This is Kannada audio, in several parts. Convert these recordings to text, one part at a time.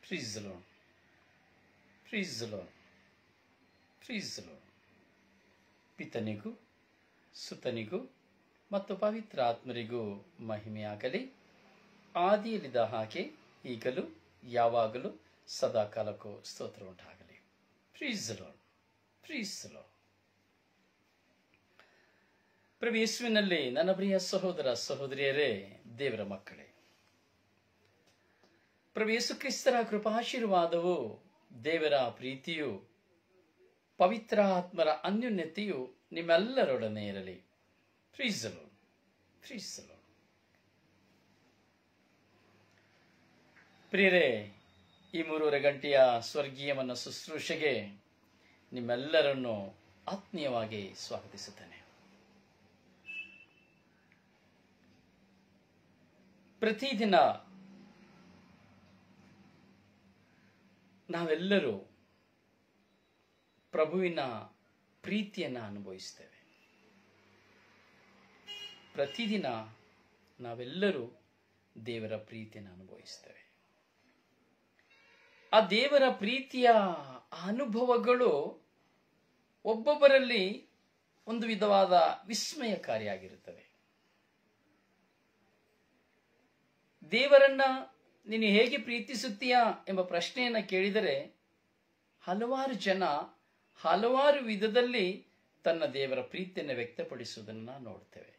Praise the Lord. Praise the Lord. Praise the Lord. ಪಿತನಿಗೂ ಸುತನಿಗೂ ಮತ್ತು ಪವಿತ್ರ ಆತ್ಮರಿಗೂ ಮಹಿಮೆಯಾಗಲಿ ಆದಿಯಲ್ಲಿದ್ದ ಹಾಗೆ ಈಗಲೂ ಯಾವಾಗಲೂ ಸದಾಕಾಲಕ್ಕೂ ಸ್ತೋತ್ರ ಉಂಟಾಗಲಿ ಪ್ರೀಸ್ ಲಾರ್ಡ್ ಪ್ರೀಸ್ ಲಾರ್ಡ್ ಪ್ರಭು ಯೇಸುವಿನಲ್ಲಿ ನನ್ನ ಪ್ರಿಯ ಸಹೋದರ ಸಹೋದರಿಯರೇ ದೇವರ ಮಕ್ಕಳೇ ಪ್ರಭು ಯೇಸು ಕ್ರಿಸ್ತರ ಕೃಪಾಶೀರ್ವಾದವು ದೇವರ ಪ್ರೀತಿಯು ಪವಿತ್ರ ಆತ್ಮರ ಅನ್ಯೋನ್ಯತೆಯು ನಿಮ್ಮೆಲ್ಲರೊಡನೆ ಇರಲಿ ಪ್ರೀಸಲು ಪ್ರೀಸಲು ಪ್ರಿಯರೇ ಈ ಮೂರುವರೆ ಗಂಟೆಯ ಸ್ವರ್ಗೀಯಮನ್ನ ಶುಶ್ರೂಷೆಗೆ ನಿಮ್ಮೆಲ್ಲರನ್ನು ಆತ್ಮೀಯವಾಗಿ ಸ್ವಾಗತಿಸುತ್ತೇನೆ ಪ್ರತಿದಿನ ನಾವೆಲ್ಲರೂ ಪ್ರಭುವಿನ ಪ್ರೀತಿಯನ್ನು ಅನುಭವಿಸ್ತೇವೆ ಪ್ರತಿದಿನ ನಾವೆಲ್ಲರೂ ದೇವರ ಪ್ರೀತಿಯನ್ನು ಅನುಭವಿಸ್ತೇವೆ ಆ ದೇವರ ಪ್ರೀತಿಯ ಅನುಭವಗಳು ಒಬ್ಬೊಬ್ಬರಲ್ಲಿ ಒಂದು ವಿಧವಾದ ವಿಸ್ಮಯಕಾರಿಯಾಗಿರುತ್ತವೆ ದೇವರನ್ನ ನೀನು ಹೇಗೆ ಪ್ರೀತಿಸುತ್ತೀಯಾ ಎಂಬ ಪ್ರಶ್ನೆಯನ್ನ ಕೇಳಿದರೆ ಹಲವಾರು ಜನ ಹಲವಾರು ವಿಧದಲ್ಲಿ ತನ್ನ ದೇವರ ಪ್ರೀತಿಯನ್ನು ವ್ಯಕ್ತಪಡಿಸುವುದನ್ನು ನಾವು ನೋಡ್ತೇವೆ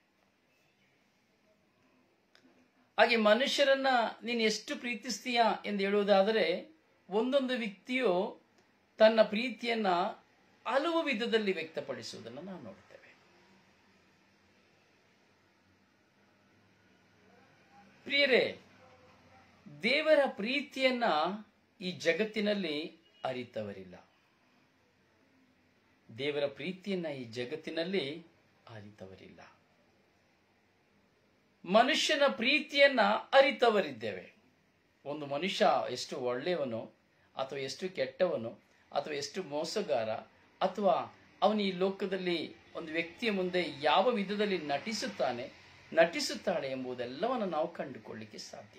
ಹಾಗೆ ಮನುಷ್ಯರನ್ನ ನೀನು ಎಷ್ಟು ಪ್ರೀತಿಸ್ತೀಯಾ ಎಂದು ಹೇಳುವುದಾದರೆ ಒಂದೊಂದು ವ್ಯಕ್ತಿಯು ತನ್ನ ಪ್ರೀತಿಯನ್ನ ಹಲವು ವಿಧದಲ್ಲಿ ವ್ಯಕ್ತಪಡಿಸುವುದನ್ನು ನಾವು ನೋಡ್ತೇವೆ ಪ್ರಿಯರೇ ದೇವರ ಪ್ರೀತಿಯನ್ನ ಈ ಜಗತ್ತಿನಲ್ಲಿ ಅರಿತವರಿಲ್ಲ ದೇವರ ಪ್ರೀತಿಯನ್ನ ಈ ಜಗತ್ತಿನಲ್ಲಿ ಅರಿತವರಿಲ್ಲ ಮನುಷ್ಯನ ಪ್ರೀತಿಯನ್ನ ಅರಿತವರಿದ್ದೇವೆ ಒಂದು ಮನುಷ್ಯ ಎಷ್ಟು ಒಳ್ಳೆಯವನು ಅಥವಾ ಎಷ್ಟು ಕೆಟ್ಟವನು ಅಥವಾ ಎಷ್ಟು ಮೋಸಗಾರ ಅಥವಾ ಅವನು ಈ ಲೋಕದಲ್ಲಿ ಒಂದು ವ್ಯಕ್ತಿಯ ಮುಂದೆ ಯಾವ ವಿಧದಲ್ಲಿ ನಟಿಸುತ್ತಾನೆ ನಟಿಸುತ್ತಾಳೆ ಎಂಬುದೆಲ್ಲವನ್ನು ನಾವು ಕಂಡುಕೊಳ್ಳಿಕ್ಕೆ ಸಾಧ್ಯ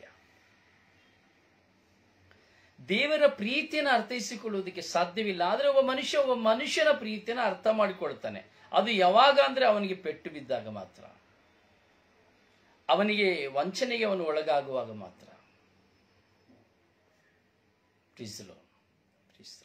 ದೇವರ ಪ್ರೀತಿಯನ್ನು ಅರ್ಥೈಸಿಕೊಳ್ಳುವುದಕ್ಕೆ ಸಾಧ್ಯವಿಲ್ಲ ಆದರೆ ಒಬ್ಬ ಮನುಷ್ಯ ಒಬ್ಬ ಮನುಷ್ಯನ ಪ್ರೀತಿಯನ್ನು ಅರ್ಥ ಮಾಡಿಕೊಳ್ತಾನೆ ಅದು ಯಾವಾಗ ಅಂದ್ರೆ ಅವನಿಗೆ ಪೆಟ್ಟು ಬಿದ್ದಾಗ ಮಾತ್ರ ಅವನಿಗೆ ವಂಚನೆಗೆ ಅವನು ಒಳಗಾಗುವಾಗ ಮಾತ್ರ ಪ್ರೀಸಲೋ ಪ್ರೀಸಲೋ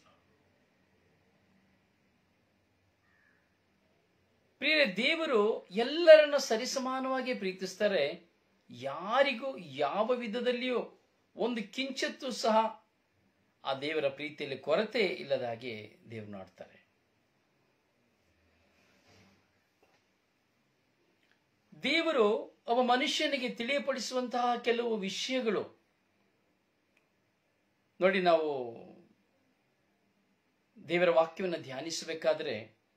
ಪ್ರಿಯ ದೇವರು ಎಲ್ಲರನ್ನ ಸರಿಸಮಾನವಾಗಿ ಪ್ರೀತಿಸ್ತಾರೆ ಯಾರಿಗೂ ಯಾವ ವಿಧದಲ್ಲಿಯೂ ಒಂದು ಕಿಂಚತ್ತು ಸಹ ಆ ದೇವರ ಪ್ರೀತಿಯಲ್ಲಿ ಕೊರತೆ ಇಲ್ಲದ ಹಾಗೆ ದೇವರು ನೋಡ್ತಾರೆ ದೇವರು ಒಬ್ಬ ಮನುಷ್ಯನಿಗೆ ತಿಳಿಯಪಡಿಸುವಂತಹ ಕೆಲವು ವಿಷಯಗಳು ನೋಡಿ ನಾವು ದೇವರ ವಾಕ್ಯವನ್ನು ಧ್ಯಾನಿಸಬೇಕಾದ್ರೆ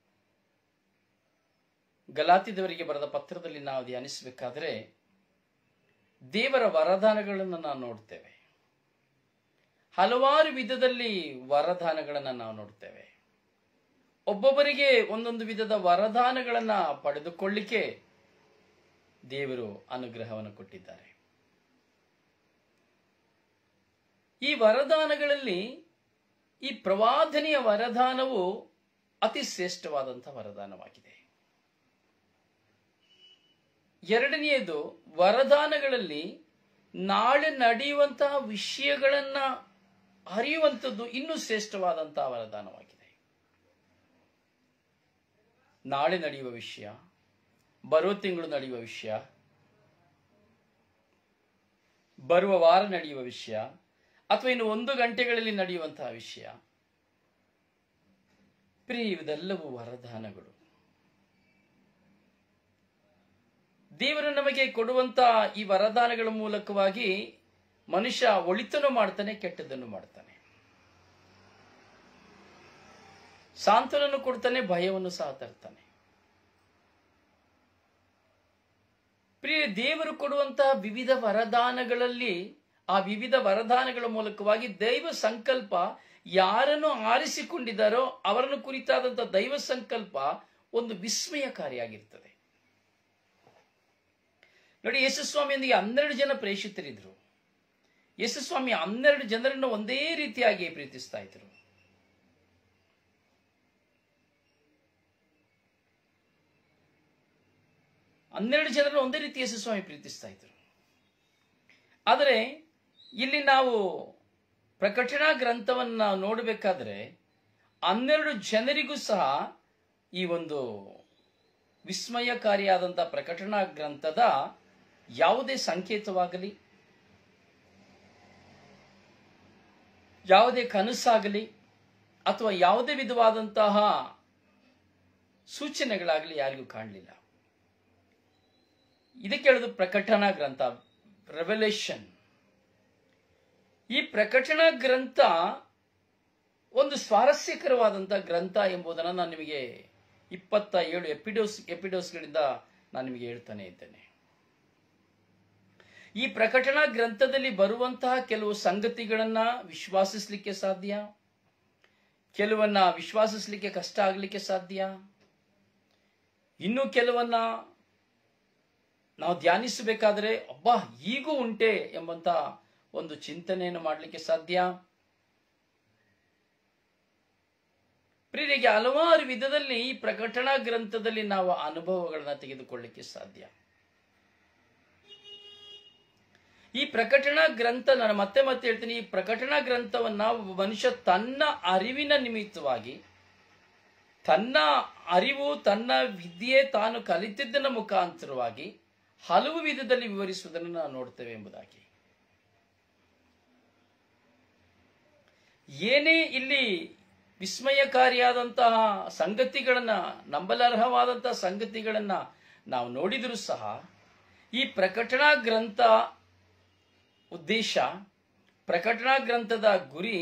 ಗಲಾತಿದವರಿಗೆ ಬರೆದ ಪತ್ರದಲ್ಲಿ ನಾವು ಧ್ಯಾನಿಸಬೇಕಾದ್ರೆ ದೇವರ ವರದಾನಗಳನ್ನು ನಾವು ನೋಡ್ತೇವೆ ಹಲವಾರು ವಿಧದಲ್ಲಿ ವರದಾನಗಳನ್ನು ನಾವು ನೋಡ್ತೇವೆ ಒಬ್ಬೊಬ್ಬರಿಗೆ ಒಂದೊಂದು ವಿಧದ ವರದಾನಗಳನ್ನ ಪಡೆದುಕೊಳ್ಳಿಕ್ಕೆ ದೇವರು ಅನುಗ್ರಹವನ್ನು ಕೊಟ್ಟಿದ್ದಾರೆ ಈ ವರದಾನಗಳಲ್ಲಿ ಈ ಪ್ರವಾದನೆಯ ವರದಾನವು ಅತಿ ಶ್ರೇಷ್ಠವಾದಂತಹ ವರದಾನವಾಗಿದೆ ಎರಡನೆಯದು ವರದಾನಗಳಲ್ಲಿ ನಾಳೆ ನಡೆಯುವಂತಹ ವಿಷಯಗಳನ್ನ ಅರಿಯುವಂಥದ್ದು ಇನ್ನೂ ಶ್ರೇಷ್ಠವಾದಂತಹ ವರದಾನವಾಗಿದೆ ನಾಳೆ ನಡೆಯುವ ವಿಷಯ ಬರುವ ತಿಂಗಳು ನಡೆಯುವ ವಿಷಯ ಬರುವ ವಾರ ನಡೆಯುವ ವಿಷಯ ಅಥವಾ ಇನ್ನು ಒಂದು ಗಂಟೆಗಳಲ್ಲಿ ನಡೆಯುವಂತಹ ವಿಷಯ ಪ್ರಿಯ ಇವೆಲ್ಲವೂ ವರದಾನಗಳು ದೇವರು ನಮಗೆ ಕೊಡುವಂತಹ ಈ ವರದಾನಗಳ ಮೂಲಕವಾಗಿ ಮನುಷ್ಯ ಒಳಿತನ್ನು ಮಾಡ್ತಾನೆ ಕೆಟ್ಟದನ್ನು ಮಾಡ್ತಾನೆ ಸಾಂತ್ವನನ್ನು ಕೊಡ್ತಾನೆ ಭಯವನ್ನು ಸಹ ತರ್ತಾನೆ ಪ್ರಿಯ ದೇವರು ಕೊಡುವಂತಹ ವಿವಿಧ ವರದಾನಗಳಲ್ಲಿ ಆ ವಿವಿಧ ವರದಾನಗಳ ಮೂಲಕವಾಗಿ ದೈವ ಸಂಕಲ್ಪ ಯಾರನ್ನು ಆರಿಸಿಕೊಂಡಿದ್ದಾರೋ ಅವರನ್ನು ಕುರಿತಾದಂತಹ ದೈವ ಸಂಕಲ್ಪ ಒಂದು ವಿಸ್ಮಯಕಾರಿಯಾಗಿರ್ತದೆ ನೋಡಿ ಯೇಸುಸ್ವಾಮಿಯೊಂದಿಗೆ ಹನ್ನೆರಡು ಜನ ಪ್ರೇಷಿತರಿದ್ರು ಯೇಸುಸ್ವಾಮಿ ಹನ್ನೆರಡು ಜನರನ್ನು ಒಂದೇ ರೀತಿಯಾಗಿ ಪ್ರೀತಿಸ್ತಾ ಇದ್ರು ಹನ್ನೆರಡು ಜನರನ್ನು ಒಂದೇ ರೀತಿ ಯೇಸುಸ್ವಾಮಿ ಪ್ರೀತಿಸ್ತಾ ಇದ್ರು ಆದರೆ ಇಲ್ಲಿ ನಾವು ಪ್ರಕಟಣಾ ಗ್ರಂಥವನ್ನ ನೋಡಬೇಕಾದ್ರೆ ಹನ್ನೆರಡು ಜನರಿಗೂ ಸಹ ಈ ಒಂದು ವಿಸ್ಮಯಕಾರಿಯಾದಂಥ ಪ್ರಕಟಣಾ ಗ್ರಂಥದ ಯಾವುದೇ ಸಂಕೇತವಾಗಲಿ ಯಾವುದೇ ಕನಸಾಗಲಿ ಅಥವಾ ಯಾವುದೇ ವಿಧವಾದಂತಹ ಸೂಚನೆಗಳಾಗಲಿ ಯಾರಿಗೂ ಕಾಣಲಿಲ್ಲ ಇದಕ್ಕೆ ಹೇಳೋದು ಪ್ರಕಟಣಾ ಗ್ರಂಥ ರೆವಲ್ಯೂಷನ್ ಈ ಪ್ರಕಟಣಾ ಗ್ರಂಥ ಒಂದು ಸ್ವಾರಸ್ಯಕರವಾದಂತಹ ಗ್ರಂಥ ಎಂಬುದನ್ನು ನಾನು ನಿಮಗೆ ಇಪ್ಪತ್ತ ಏಳು ಎಪಿಡೋಸ್ ಎಪಿಡೋಸ್ಗಳಿಂದ ನಾನು ನಿಮಗೆ ಹೇಳ್ತಾನೆ ಇದ್ದೇನೆ ಈ ಪ್ರಕಟಣಾ ಗ್ರಂಥದಲ್ಲಿ ಬರುವಂತಹ ಕೆಲವು ಸಂಗತಿಗಳನ್ನ ವಿಶ್ವಾಸಿಸ್ಲಿಕ್ಕೆ ಸಾಧ್ಯ ಕೆಲವನ್ನ ವಿಶ್ವಾಸಿಸ್ಲಿಕ್ಕೆ ಕಷ್ಟ ಆಗಲಿಕ್ಕೆ ಸಾಧ್ಯ ಇನ್ನು ಕೆಲವನ್ನ ನಾವು ಧ್ಯಾನಿಸಬೇಕಾದ್ರೆ ಅಬ್ಬಾ ಈಗೂ ಉಂಟೆ ಎಂಬಂತ ಒಂದು ಚಿಂತನೆಯನ್ನು ಮಾಡಲಿಕ್ಕೆ ಸಾಧ್ಯ ಪ್ರಿಯರಿಗೆ ಹಲವಾರು ವಿಧದಲ್ಲಿ ಈ ಪ್ರಕಟಣಾ ಗ್ರಂಥದಲ್ಲಿ ನಾವು ಅನುಭವಗಳನ್ನ ತೆಗೆದುಕೊಳ್ಳಿಕ್ಕೆ ಸಾಧ್ಯ ಈ ಪ್ರಕಟಣಾ ಗ್ರಂಥ ನಾನು ಮತ್ತೆ ಮತ್ತೆ ಹೇಳ್ತೀನಿ ಈ ಪ್ರಕಟಣಾ ಗ್ರಂಥವನ್ನ ಒಬ್ಬ ಮನುಷ್ಯ ತನ್ನ ಅರಿವಿನ ನಿಮಿತ್ತವಾಗಿ ತನ್ನ ಅರಿವು ತನ್ನ ವಿದ್ಯೆ ತಾನು ಕಲಿತಿದ್ದನ ಮುಖಾಂತರವಾಗಿ ಹಲವು ವಿಧದಲ್ಲಿ ವಿವರಿಸುವುದನ್ನು ನಾವು ನೋಡ್ತೇವೆ ಎಂಬುದಾಗಿ ಏನೇ ಇಲ್ಲಿ ವಿಸ್ಮಯಕಾರಿಯಾದಂತಹ ಸಂಗತಿಗಳನ್ನ ನಂಬಲರ್ಹವಾದಂತಹ ಸಂಗತಿಗಳನ್ನ ನಾವು ನೋಡಿದರೂ ಸಹ ಈ ಪ್ರಕಟಣಾ ಗ್ರಂಥ ಉದ್ದೇಶ ಪ್ರಕಟಣಾ ಗ್ರಂಥದ ಗುರಿ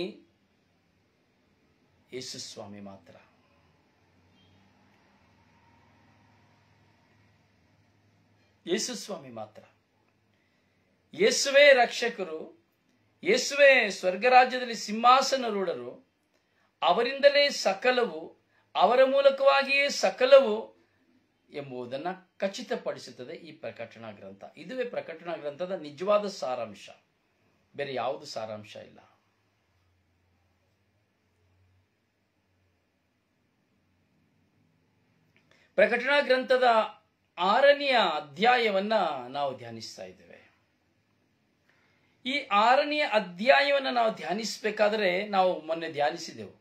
ಯೇಸುಸ್ವಾಮಿ ಮಾತ್ರ ಯೇಸುಸ್ವಾಮಿ ಮಾತ್ರ ಯೇಸುವೇ ರಕ್ಷಕರು ಯೇಸುವೇ ಸ್ವರ್ಗರಾಜ್ಯದಲ್ಲಿ ಸಿಂಹಾಸನರೂಢರು ಅವರಿಂದಲೇ ಸಕಲವು ಅವರ ಮೂಲಕವಾಗಿಯೇ ಸಕಲವು ಎಂಬುದನ್ನು ಖಚಿತಪಡಿಸುತ್ತದೆ ಈ ಪ್ರಕಟಣಾ ಗ್ರಂಥ ಇದುವೇ ಪ್ರಕಟಣಾ ಗ್ರಂಥದ ನಿಜವಾದ ಸಾರಾಂಶ ಬೇರೆ ಯಾವುದು ಸಾರಾಂಶ ಇಲ್ಲ ಪ್ರಕಟಣಾ ಗ್ರಂಥದ ಆರನೆಯ ಅಧ್ಯಾಯವನ್ನ ನಾವು ಧ್ಯಾನಿಸ್ತಾ ಇದ್ದೇವೆ ಈ ಆರನೆಯ ಅಧ್ಯಾಯವನ್ನು ನಾವು ಧ್ಯಾನಿಸಬೇಕಾದರೆ ನಾವು ಮೊನ್ನೆ ಧ್ಯಾನಿಸಿದೆವು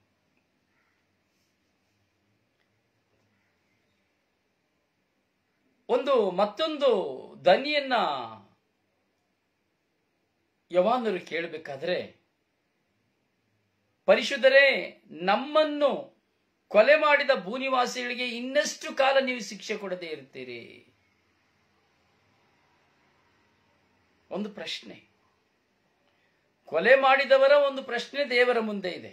ಒಂದು ಮತ್ತೊಂದು ದನಿಯನ್ನ ಯವಾನರು ಕೇಳಬೇಕಾದ್ರೆ ಪರಿಶುದ್ಧರೇ ನಮ್ಮನ್ನು ಕೊಲೆ ಮಾಡಿದ ಭೂನಿವಾಸಿಗಳಿಗೆ ಇನ್ನಷ್ಟು ಕಾಲ ನೀವು ಶಿಕ್ಷೆ ಕೊಡದೇ ಇರ್ತೀರಿ ಒಂದು ಪ್ರಶ್ನೆ ಕೊಲೆ ಮಾಡಿದವರ ಒಂದು ಪ್ರಶ್ನೆ ದೇವರ ಮುಂದೆ ಇದೆ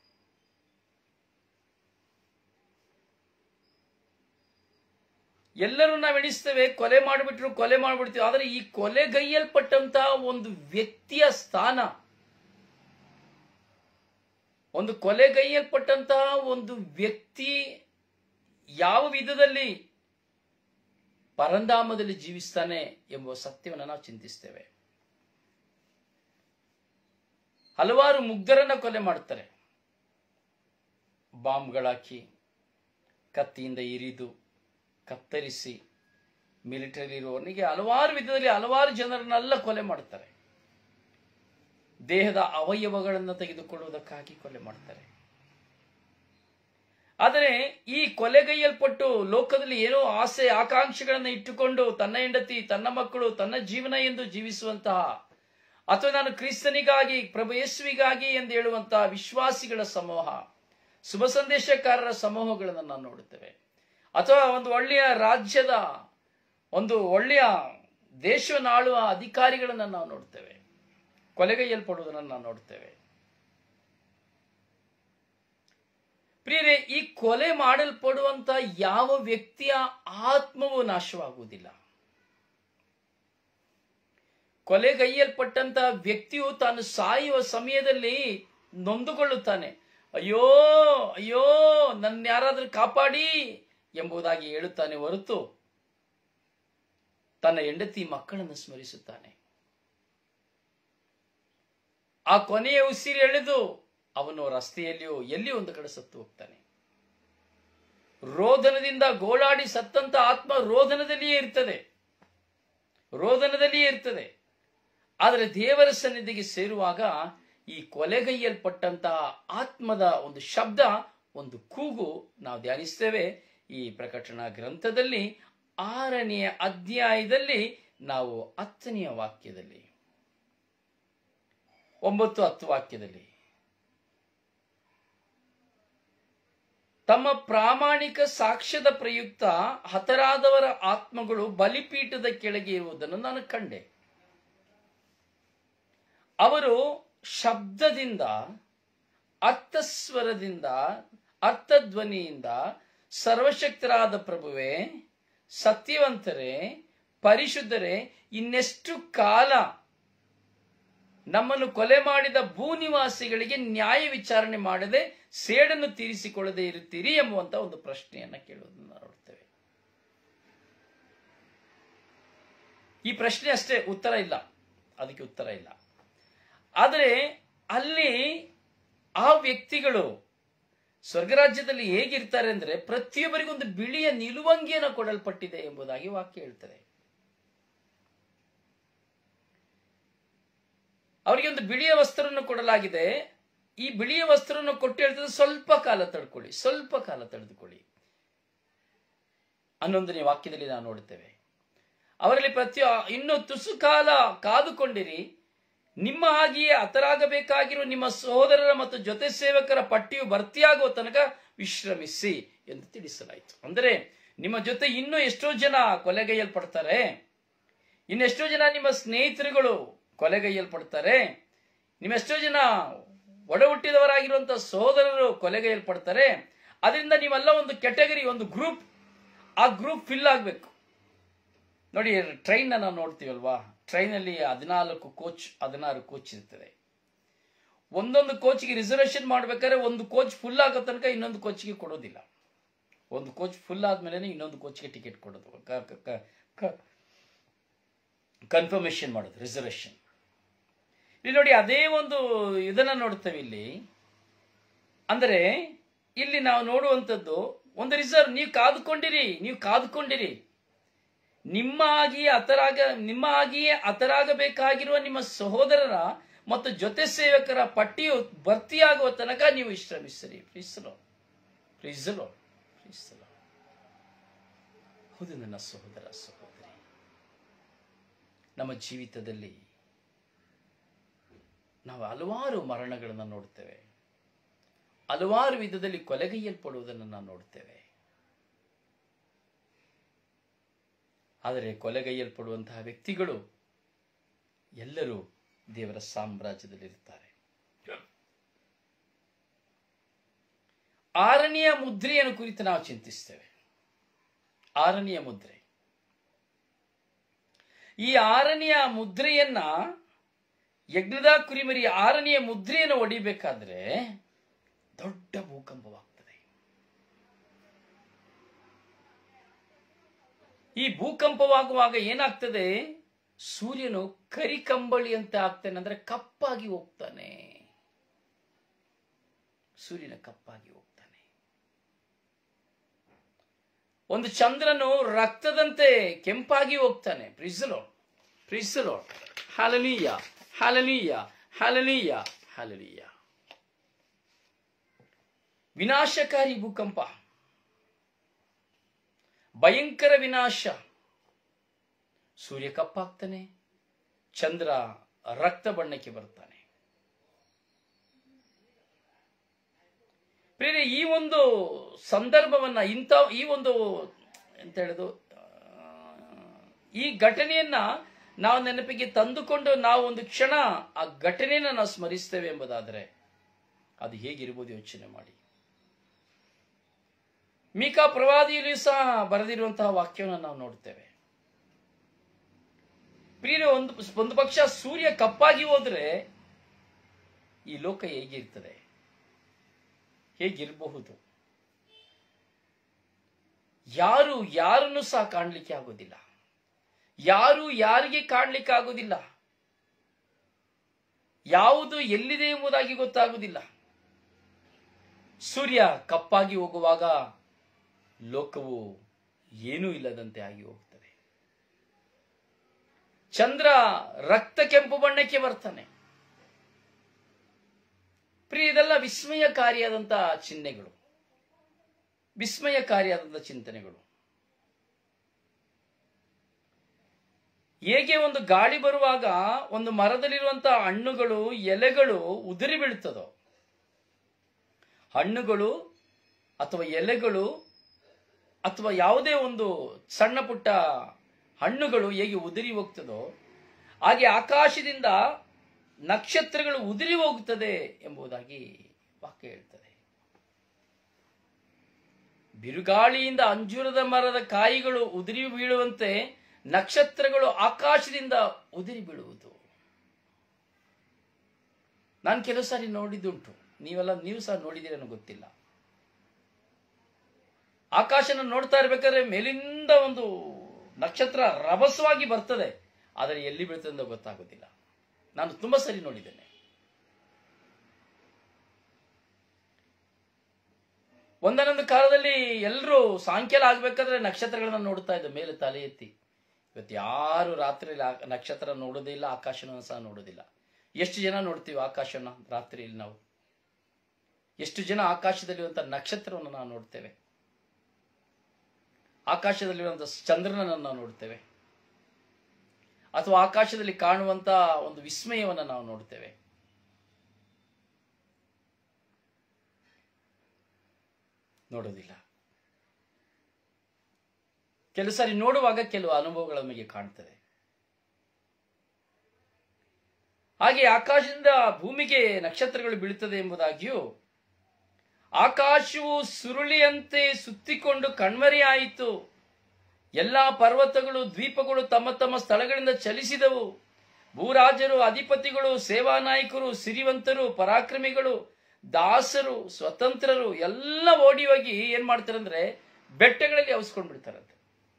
ಎಲ್ಲರೂ ನಾವು ಎಣಿಸ್ತೇವೆ ಕೊಲೆ ಮಾಡಿಬಿಟ್ರು ಕೊಲೆ ಮಾಡಿಬಿಡ್ತೀವಿ ಆದರೆ ಈ ಕೊಲೆಗೈಯಲ್ಪಟ್ಟಂತಹ ಒಂದು ವ್ಯಕ್ತಿಯ ಸ್ಥಾನ ಒಂದು ಕೊಲೆಗೈಯಲ್ಪಟ್ಟಂತಹ ಒಂದು ವ್ಯಕ್ತಿ ಯಾವ ವಿಧದಲ್ಲಿ ಪರಂಧಾಮದಲ್ಲಿ ಜೀವಿಸ್ತಾನೆ ಎಂಬ ಸತ್ಯವನ್ನು ನಾವು ಚಿಂತಿಸ್ತೇವೆ ಹಲವಾರು ಮುಗ್ಧರನ್ನ ಕೊಲೆ ಮಾಡ್ತಾರೆ ಬಾಂಬ್ಗಳಾಕಿ ಕತ್ತಿಯಿಂದ ಇರಿದು ಕತ್ತರಿಸಿ ಮಿಲಿಟರಿ ಇರುವವನಿಗೆ ಹಲವಾರು ವಿಧದಲ್ಲಿ ಹಲವಾರು ಜನರನ್ನೆಲ್ಲ ಕೊಲೆ ಮಾಡ್ತಾರೆ ದೇಹದ ಅವಯವಗಳನ್ನು ತೆಗೆದುಕೊಳ್ಳುವುದಕ್ಕಾಗಿ ಕೊಲೆ ಮಾಡ್ತಾರೆ ಆದರೆ ಈ ಕೊಲೆಗೈಯಲ್ಪಟ್ಟು ಲೋಕದಲ್ಲಿ ಏನೋ ಆಸೆ ಆಕಾಂಕ್ಷೆಗಳನ್ನು ಇಟ್ಟುಕೊಂಡು ತನ್ನ ಹೆಂಡತಿ ತನ್ನ ಮಕ್ಕಳು ತನ್ನ ಜೀವನ ಎಂದು ಜೀವಿಸುವಂತಹ ಅಥವಾ ನಾನು ಕ್ರಿಸ್ತನಿಗಾಗಿ ಪ್ರಭು ಯೇಸುವಿಗಾಗಿ ಎಂದು ಹೇಳುವಂತಹ ವಿಶ್ವಾಸಿಗಳ ಸಮೂಹ ಶುಭ ಸಂದೇಶಕಾರರ ಸಮೂಹಗಳನ್ನು ನಾವು ನೋಡುತ್ತೇವೆ ಅಥವಾ ಒಂದು ಒಳ್ಳೆಯ ರಾಜ್ಯದ ಒಂದು ಒಳ್ಳೆಯ ದೇಶವನ್ನು ಆಳುವ ಅಧಿಕಾರಿಗಳನ್ನು ನಾವು ನೋಡ್ತೇವೆ ಕೊಲೆಗೈಯಲ್ಪಡುವುದನ್ನು ನಾವು ನೋಡ್ತೇವೆ ಪ್ರಿಯರೇ ಈ ಕೊಲೆ ಮಾಡಲ್ಪಡುವಂತ ಯಾವ ವ್ಯಕ್ತಿಯ ಆತ್ಮವು ನಾಶವಾಗುವುದಿಲ್ಲ ಕೊಲೆಗೈಯಲ್ಪಟ್ಟಂತ ವ್ಯಕ್ತಿಯು ತಾನು ಸಾಯುವ ಸಮಯದಲ್ಲಿ ನೊಂದುಕೊಳ್ಳುತ್ತಾನೆ ಅಯ್ಯೋ ಅಯ್ಯೋ ನನ್ನ ಯಾರಾದ್ರೂ ಕಾಪಾಡಿ ಎಂಬುದಾಗಿ ಹೇಳುತ್ತಾನೆ ಹೊರತು ತನ್ನ ಹೆಂಡತಿ ಮಕ್ಕಳನ್ನು ಸ್ಮರಿಸುತ್ತಾನೆ ಆ ಕೊನೆಯ ಉಸಿರು ಎಳೆದು ಅವನು ರಸ್ತೆಯಲ್ಲಿಯೋ ಎಲ್ಲಿ ಒಂದು ಕಡೆ ಸತ್ತು ಹೋಗ್ತಾನೆ ರೋದನದಿಂದ ಗೋಳಾಡಿ ಸತ್ತಂತ ಆತ್ಮ ರೋದನದಲ್ಲಿಯೇ ಇರ್ತದೆ ರೋದನದಲ್ಲಿಯೇ ಇರ್ತದೆ ಆದರೆ ದೇವರ ಸನ್ನಿಧಿಗೆ ಸೇರುವಾಗ ಈ ಕೊಲೆಗೈಯಲ್ಪಟ್ಟಂತಹ ಆತ್ಮದ ಒಂದು ಶಬ್ದ ಒಂದು ಕೂಗು ನಾವು ಧ್ಯಾನಿಸ್ತೇವೆ ಈ ಪ್ರಕಟಣಾ ಗ್ರಂಥದಲ್ಲಿ ಆರನೆಯ ಅಧ್ಯಾಯದಲ್ಲಿ ನಾವು ಹತ್ತನೆಯ ವಾಕ್ಯದಲ್ಲಿ ಒಂಬತ್ತು ಹತ್ತು ವಾಕ್ಯದಲ್ಲಿ ತಮ್ಮ ಪ್ರಾಮಾಣಿಕ ಸಾಕ್ಷ್ಯದ ಪ್ರಯುಕ್ತ ಹತರಾದವರ ಆತ್ಮಗಳು ಬಲಿಪೀಠದ ಕೆಳಗೆ ಇರುವುದನ್ನು ನಾನು ಕಂಡೆ ಅವರು ಶಬ್ದದಿಂದ ಅರ್ಥಸ್ವರದಿಂದ ಅರ್ಥಧ್ವನಿಯಿಂದ ಸರ್ವಶಕ್ತರಾದ ಪ್ರಭುವೆ ಸತ್ಯವಂತರೇ ಪರಿಶುದ್ಧರೇ ಇನ್ನೆಷ್ಟು ಕಾಲ ನಮ್ಮನ್ನು ಕೊಲೆ ಮಾಡಿದ ಭೂನಿವಾಸಿಗಳಿಗೆ ನ್ಯಾಯ ವಿಚಾರಣೆ ಮಾಡದೆ ಸೇಡನ್ನು ತೀರಿಸಿಕೊಳ್ಳದೆ ಇರುತ್ತೀರಿ ಎಂಬುವಂತ ಒಂದು ಪ್ರಶ್ನೆಯನ್ನ ಕೇಳುವುದನ್ನು ನಾವು ನೋಡ್ತೇವೆ ಈ ಪ್ರಶ್ನೆ ಅಷ್ಟೇ ಉತ್ತರ ಇಲ್ಲ ಅದಕ್ಕೆ ಉತ್ತರ ಇಲ್ಲ ಆದರೆ ಅಲ್ಲಿ ಆ ವ್ಯಕ್ತಿಗಳು ಸ್ವರ್ಗರಾಜ್ಯದಲ್ಲಿ ಹೇಗಿರ್ತಾರೆ ಅಂದ್ರೆ ಪ್ರತಿಯೊಬ್ಬರಿಗೂ ಒಂದು ಬಿಳಿಯ ನಿಲುವಂಗಿಯನ್ನು ಕೊಡಲ್ಪಟ್ಟಿದೆ ಎಂಬುದಾಗಿ ವಾಕ್ಯ ಹೇಳ್ತದೆ ಅವರಿಗೆ ಒಂದು ಬಿಳಿಯ ವಸ್ತ್ರವನ್ನು ಕೊಡಲಾಗಿದೆ ಈ ಬಿಳಿಯ ವಸ್ತ್ರವನ್ನು ಕೊಟ್ಟು ಹೇಳ್ತದೆ ಸ್ವಲ್ಪ ಕಾಲ ತಡ್ಕೊಳ್ಳಿ ಸ್ವಲ್ಪ ಕಾಲ ತಡೆದುಕೊಳ್ಳಿ ಹನ್ನೊಂದನೇ ವಾಕ್ಯದಲ್ಲಿ ನಾವು ನೋಡುತ್ತೇವೆ ಅವರಲ್ಲಿ ಪ್ರತಿ ಇನ್ನು ತುಸು ಕಾಲ ಕಾದುಕೊಂಡಿರಿ ನಿಮ್ಮ ಹಾಗೆಯೇ ಹತರಾಗಬೇಕಾಗಿರುವ ನಿಮ್ಮ ಸಹೋದರರ ಮತ್ತು ಜೊತೆ ಸೇವಕರ ಪಟ್ಟಿಯು ಭರ್ತಿಯಾಗುವ ತನಕ ವಿಶ್ರಮಿಸಿ ಎಂದು ತಿಳಿಸಲಾಯಿತು ಅಂದರೆ ನಿಮ್ಮ ಜೊತೆ ಇನ್ನೂ ಎಷ್ಟೋ ಜನ ಕೊಲೆಗೈಯಲ್ಪಡ್ತಾರೆ ಇನ್ನೆಷ್ಟೋ ಜನ ನಿಮ್ಮ ಸ್ನೇಹಿತರುಗಳು ಕೊಲೆಗೈಯಲ್ಪಡ್ತಾರೆ ನಿಮ್ಮೆಷ್ಟೋ ಜನ ಒಡ ಹುಟ್ಟಿದವರಾಗಿರುವಂತಹ ಸಹೋದರರು ಕೊಲೆಗೈಯಲ್ಪಡ್ತಾರೆ ಅದರಿಂದ ನೀವೆಲ್ಲ ಒಂದು ಕೆಟಗರಿ ಒಂದು ಗ್ರೂಪ್ ಆ ಗ್ರೂಪ್ ಫಿಲ್ ಆಗಬೇಕು ನೋಡಿ ಟ್ರೈನ್ ನಾವು ನೋಡ್ತೀವಲ್ವಾ ಟ್ರೈನಲ್ಲಿ ಹದಿನಾಲ್ಕು ಕೋಚ್ ಹದಿನಾರು ಕೋಚ್ ಇರ್ತದೆ ಒಂದೊಂದು ಕೋಚ್ಗೆ ರಿಸರ್ವೇಶನ್ ಮಾಡ್ಬೇಕಾದ್ರೆ ಒಂದು ಕೋಚ್ ಫುಲ್ ಆಗೋ ತನಕ ಇನ್ನೊಂದು ಕೋಚ್ಗೆ ಕೊಡೋದಿಲ್ಲ ಒಂದು ಕೋಚ್ ಫುಲ್ ಆದ್ಮೇಲೆ ಇನ್ನೊಂದು ಕೋಚ್ಗೆ ಟಿಕೆಟ್ ಕೊಡೋದು ಕನ್ಫರ್ಮೇಶನ್ ಮಾಡೋದು ರಿಸರ್ವೇಶನ್ ಇಲ್ಲಿ ನೋಡಿ ಅದೇ ಒಂದು ಇದನ್ನ ನೋಡ್ತೇವೆ ಇಲ್ಲಿ ಅಂದರೆ ಇಲ್ಲಿ ನಾವು ನೋಡುವಂಥದ್ದು ಒಂದು ರಿಸರ್ವ್ ನೀವು ಕಾದುಕೊಂಡಿರಿ ನೀವು ಕಾದುಕೊಂಡಿರಿ ನಿಮ್ಮ ಆಗಿಯೇ ಹತರಾಗ ನಿಮ್ಮ ಆಗಿಯೇ ಹತರಾಗಬೇಕಾಗಿರುವ ನಿಮ್ಮ ಸಹೋದರರ ಮತ್ತು ಜೊತೆ ಸೇವಕರ ಪಟ್ಟಿಯು ಭರ್ತಿಯಾಗುವ ತನಕ ನೀವು ವಿಶ್ರಮಿಸಿರಿ ಪ್ರೀಸಲೋ ಪ್ರೀಸಲೋ ಪ್ರೀಸಲೋ ಹೌದು ನನ್ನ ಸಹೋದರ ಸಹೋದರಿ ನಮ್ಮ ಜೀವಿತದಲ್ಲಿ ನಾವು ಹಲವಾರು ಮರಣಗಳನ್ನು ನೋಡ್ತೇವೆ ಹಲವಾರು ವಿಧದಲ್ಲಿ ಕೊಲೆಗೈಯಲ್ಪಡುವುದನ್ನು ನಾವು ನೋಡ್ತೇವೆ ಆದರೆ ಕೊಲೆಗೈಯಲ್ಪಡುವಂತಹ ವ್ಯಕ್ತಿಗಳು ಎಲ್ಲರೂ ದೇವರ ಸಾಮ್ರಾಜ್ಯದಲ್ಲಿರುತ್ತಾರೆ ಆರನೆಯ ಮುದ್ರೆಯನ್ನು ಕುರಿತು ನಾವು ಚಿಂತಿಸ್ತೇವೆ ಆರನೆಯ ಮುದ್ರೆ ಈ ಆರನೆಯ ಮುದ್ರೆಯನ್ನ ಯಜ್ಞದ ಕುರಿಮರಿ ಆರನೆಯ ಮುದ್ರೆಯನ್ನು ಹೊಡಿಬೇಕಾದ್ರೆ ದೊಡ್ಡ ಭೂಕಂಪವಾಗ್ತದೆ ಈ ಭೂಕಂಪವಾಗುವಾಗ ಏನಾಗ್ತದೆ ಸೂರ್ಯನು ಕರಿಕಂಬಳಿ ಅಂತ ಆಗ್ತಾನೆ ಅಂದ್ರೆ ಕಪ್ಪಾಗಿ ಹೋಗ್ತಾನೆ ಸೂರ್ಯನ ಕಪ್ಪಾಗಿ ಹೋಗ್ತಾನೆ ಒಂದು ಚಂದ್ರನು ರಕ್ತದಂತೆ ಕೆಂಪಾಗಿ ಹೋಗ್ತಾನೆ ಪ್ರಿಸಲೋ ಪ್ರಿಸಲೋ ಹಾಲನೀಯ ಹಾಲನೀಯ ಹಾಲನೀಯ ಹಾಲನೀಯ ವಿನಾಶಕಾರಿ ಭೂಕಂಪ ಭಯಂಕರ ವಿನಾಶ ಸೂರ್ಯ ಕಪ್ಪಾಗ್ತಾನೆ ಚಂದ್ರ ರಕ್ತ ಬಣ್ಣಕ್ಕೆ ಬರ್ತಾನೆ ಪ್ರಿಯರೇ ಈ ಒಂದು ಸಂದರ್ಭವನ್ನ ಇಂಥ ಈ ಒಂದು ಎಂತ ಹೇಳುದು ಆ, ಈ ಘಟನೆಯನ್ನ ನಾವು ನೆನಪಿಗೆ ತಂದುಕೊಂಡು ನಾವು ಒಂದು ಕ್ಷಣ ಆ ಘಟನೆಯನ್ನ ನಾವು ಸ್ಮರಿಸ್ತೇವೆ ಎಂಬುದಾದರೆ ಅದು ಹೇಗಿರ್ಬೋದು ಯೋಚನೆ ಮಾಡಿ ಮೀಕಾ ಪ್ರವಾದಿಯಲ್ಲಿಯೂ ಸಹ ಬರೆದಿರುವಂತಹ ವಾಕ್ಯವನ್ನು ನಾವು ನೋಡ್ತೇವೆ ಪ್ರಿಯರೇ ಒಂದು ಒಂದು ಪಕ್ಷ ಸೂರ್ಯ ಕಪ್ಪಾಗಿ ಹೋದ್ರೆ ಈ ಲೋಕ ಹೇಗಿರ್ತದೆ ಹೇಗಿರಬಹುದು ಯಾರು ಯಾರನ್ನು ಸಹ ಕಾಣಲಿಕ್ಕೆ ಆಗೋದಿಲ್ಲ ಯಾರು ಯಾರಿಗೆ ಕಾಣಲಿಕ್ಕೆ ಆಗೋದಿಲ್ಲ ಯಾವುದು ಎಲ್ಲಿದೆ ಎಂಬುದಾಗಿ ಗೊತ್ತಾಗುವುದಿಲ್ಲ ಸೂರ್ಯ ಕಪ್ಪಾಗಿ ಹೋಗುವಾಗ ಲೋಕವು ಏನೂ ಇಲ್ಲದಂತೆ ಆಗಿ ಹೋಗ್ತದೆ ಚಂದ್ರ ರಕ್ತ ಕೆಂಪು ಬಣ್ಣಕ್ಕೆ ಬರ್ತಾನೆ ಪ್ರಿಯ ಇದೆಲ್ಲ ವಿಸ್ಮಯಕಾರಿಯಾದಂತಹ ಚಿಹ್ನೆಗಳು ವಿಸ್ಮಯಕಾರಿಯಾದಂತಹ ಚಿಂತನೆಗಳು ಹೇಗೆ ಒಂದು ಗಾಳಿ ಬರುವಾಗ ಒಂದು ಮರದಲ್ಲಿರುವಂತಹ ಹಣ್ಣುಗಳು ಎಲೆಗಳು ಉದುರಿ ಬೀಳ್ತದೋ ಹಣ್ಣುಗಳು ಅಥವಾ ಎಲೆಗಳು ಅಥವಾ ಯಾವುದೇ ಒಂದು ಸಣ್ಣ ಪುಟ್ಟ ಹಣ್ಣುಗಳು ಹೇಗೆ ಉದುರಿ ಹೋಗ್ತದೋ ಹಾಗೆ ಆಕಾಶದಿಂದ ನಕ್ಷತ್ರಗಳು ಉದುರಿ ಹೋಗುತ್ತದೆ ಎಂಬುದಾಗಿ ವಾಕ್ಯ ಹೇಳ್ತದೆ ಬಿರುಗಾಳಿಯಿಂದ ಅಂಜೂರದ ಮರದ ಕಾಯಿಗಳು ಉದುರಿ ಬೀಳುವಂತೆ ನಕ್ಷತ್ರಗಳು ಆಕಾಶದಿಂದ ಉದುರಿ ಬೀಳುವುದು ನಾನು ಕೆಲವು ಸಾರಿ ನೋಡಿದ್ದುಂಟು ನೀವೆಲ್ಲ ನೀವು ಸಹ ನೋಡಿದ್ದೀರ ನನಗೆ ಗೊತ್ತಿಲ್ಲ ಆಕಾಶನ ನೋಡ್ತಾ ಇರ್ಬೇಕಾದ್ರೆ ಮೇಲಿಂದ ಒಂದು ನಕ್ಷತ್ರ ರಭಸವಾಗಿ ಬರ್ತದೆ ಆದರೆ ಎಲ್ಲಿ ಬೀಳ್ತದೆ ಅಂತ ಗೊತ್ತಾಗೋದಿಲ್ಲ ನಾನು ತುಂಬಾ ಸರಿ ನೋಡಿದ್ದೇನೆ ಒಂದನೊಂದು ಕಾಲದಲ್ಲಿ ಎಲ್ಲರೂ ಸಾಯಂಕಾಲ ಆಗ್ಬೇಕಾದ್ರೆ ನಕ್ಷತ್ರಗಳನ್ನ ನೋಡ್ತಾ ಇದ್ದ ಮೇಲೆ ತಲೆ ಎತ್ತಿ ಇವತ್ತು ಯಾರು ರಾತ್ರಿ ನಕ್ಷತ್ರ ನೋಡೋದಿಲ್ಲ ಆಕಾಶನ ಸಹ ನೋಡೋದಿಲ್ಲ ಎಷ್ಟು ಜನ ನೋಡ್ತೀವಿ ಆಕಾಶನ ರಾತ್ರಿಯಲ್ಲಿ ನಾವು ಎಷ್ಟು ಜನ ಆಕಾಶದಲ್ಲಿರುವಂತಹ ನಕ್ಷತ್ರವನ್ನು ನಾವು ನೋಡ್ತೇವೆ ಆಕಾಶದಲ್ಲಿರುವಂತಹ ಚಂದ್ರನನ್ನು ನಾವು ನೋಡ್ತೇವೆ ಅಥವಾ ಆಕಾಶದಲ್ಲಿ ಕಾಣುವಂತ ಒಂದು ವಿಸ್ಮಯವನ್ನು ನಾವು ನೋಡ್ತೇವೆ ನೋಡೋದಿಲ್ಲ ಕೆಲವು ಸಾರಿ ನೋಡುವಾಗ ಕೆಲವು ಅನುಭವಗಳು ನಮಗೆ ಕಾಣ್ತದೆ ಹಾಗೆ ಆಕಾಶದಿಂದ ಭೂಮಿಗೆ ನಕ್ಷತ್ರಗಳು ಬೀಳುತ್ತದೆ ಎಂಬುದಾಗಿಯೂ ಆಕಾಶವು ಸುರುಳಿಯಂತೆ ಸುತ್ತಿಕೊಂಡು ಕಣ್ಮರೆಯಾಯಿತು ಎಲ್ಲಾ ಪರ್ವತಗಳು ದ್ವೀಪಗಳು ತಮ್ಮ ತಮ್ಮ ಸ್ಥಳಗಳಿಂದ ಚಲಿಸಿದವು ಭೂರಾಜರು ಅಧಿಪತಿಗಳು ಸೇವಾ ನಾಯಕರು ಸಿರಿವಂತರು ಪರಾಕ್ರಮಿಗಳು ದಾಸರು ಸ್ವತಂತ್ರರು ಎಲ್ಲ ಓಡಿ ಹೋಗಿ ಏನ್ ಮಾಡ್ತಾರೆ ಅಂದ್ರೆ ಬೆಟ್ಟಗಳಲ್ಲಿ ಅವಸ್ಕೊಂಡ್ ಬಿಡ್ತಾರಂತೆ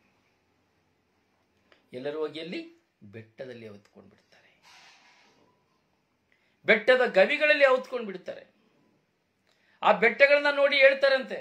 ಎಲ್ಲರೂ ಹೋಗಿ ಅಲ್ಲಿ ಬೆಟ್ಟದಲ್ಲಿ ಅವತ್ಕೊಂಡ್ ಬಿಡ್ತಾರೆ ಬೆಟ್ಟದ ಗವಿಗಳಲ್ಲಿ ಅವತ್ಕೊಂಡ್ ಬಿಡ್ತಾರೆ ಆ ಬೆಟ್ಟಗಳನ್ನ ನೋಡಿ ಹೇಳ್ತಾರಂತೆ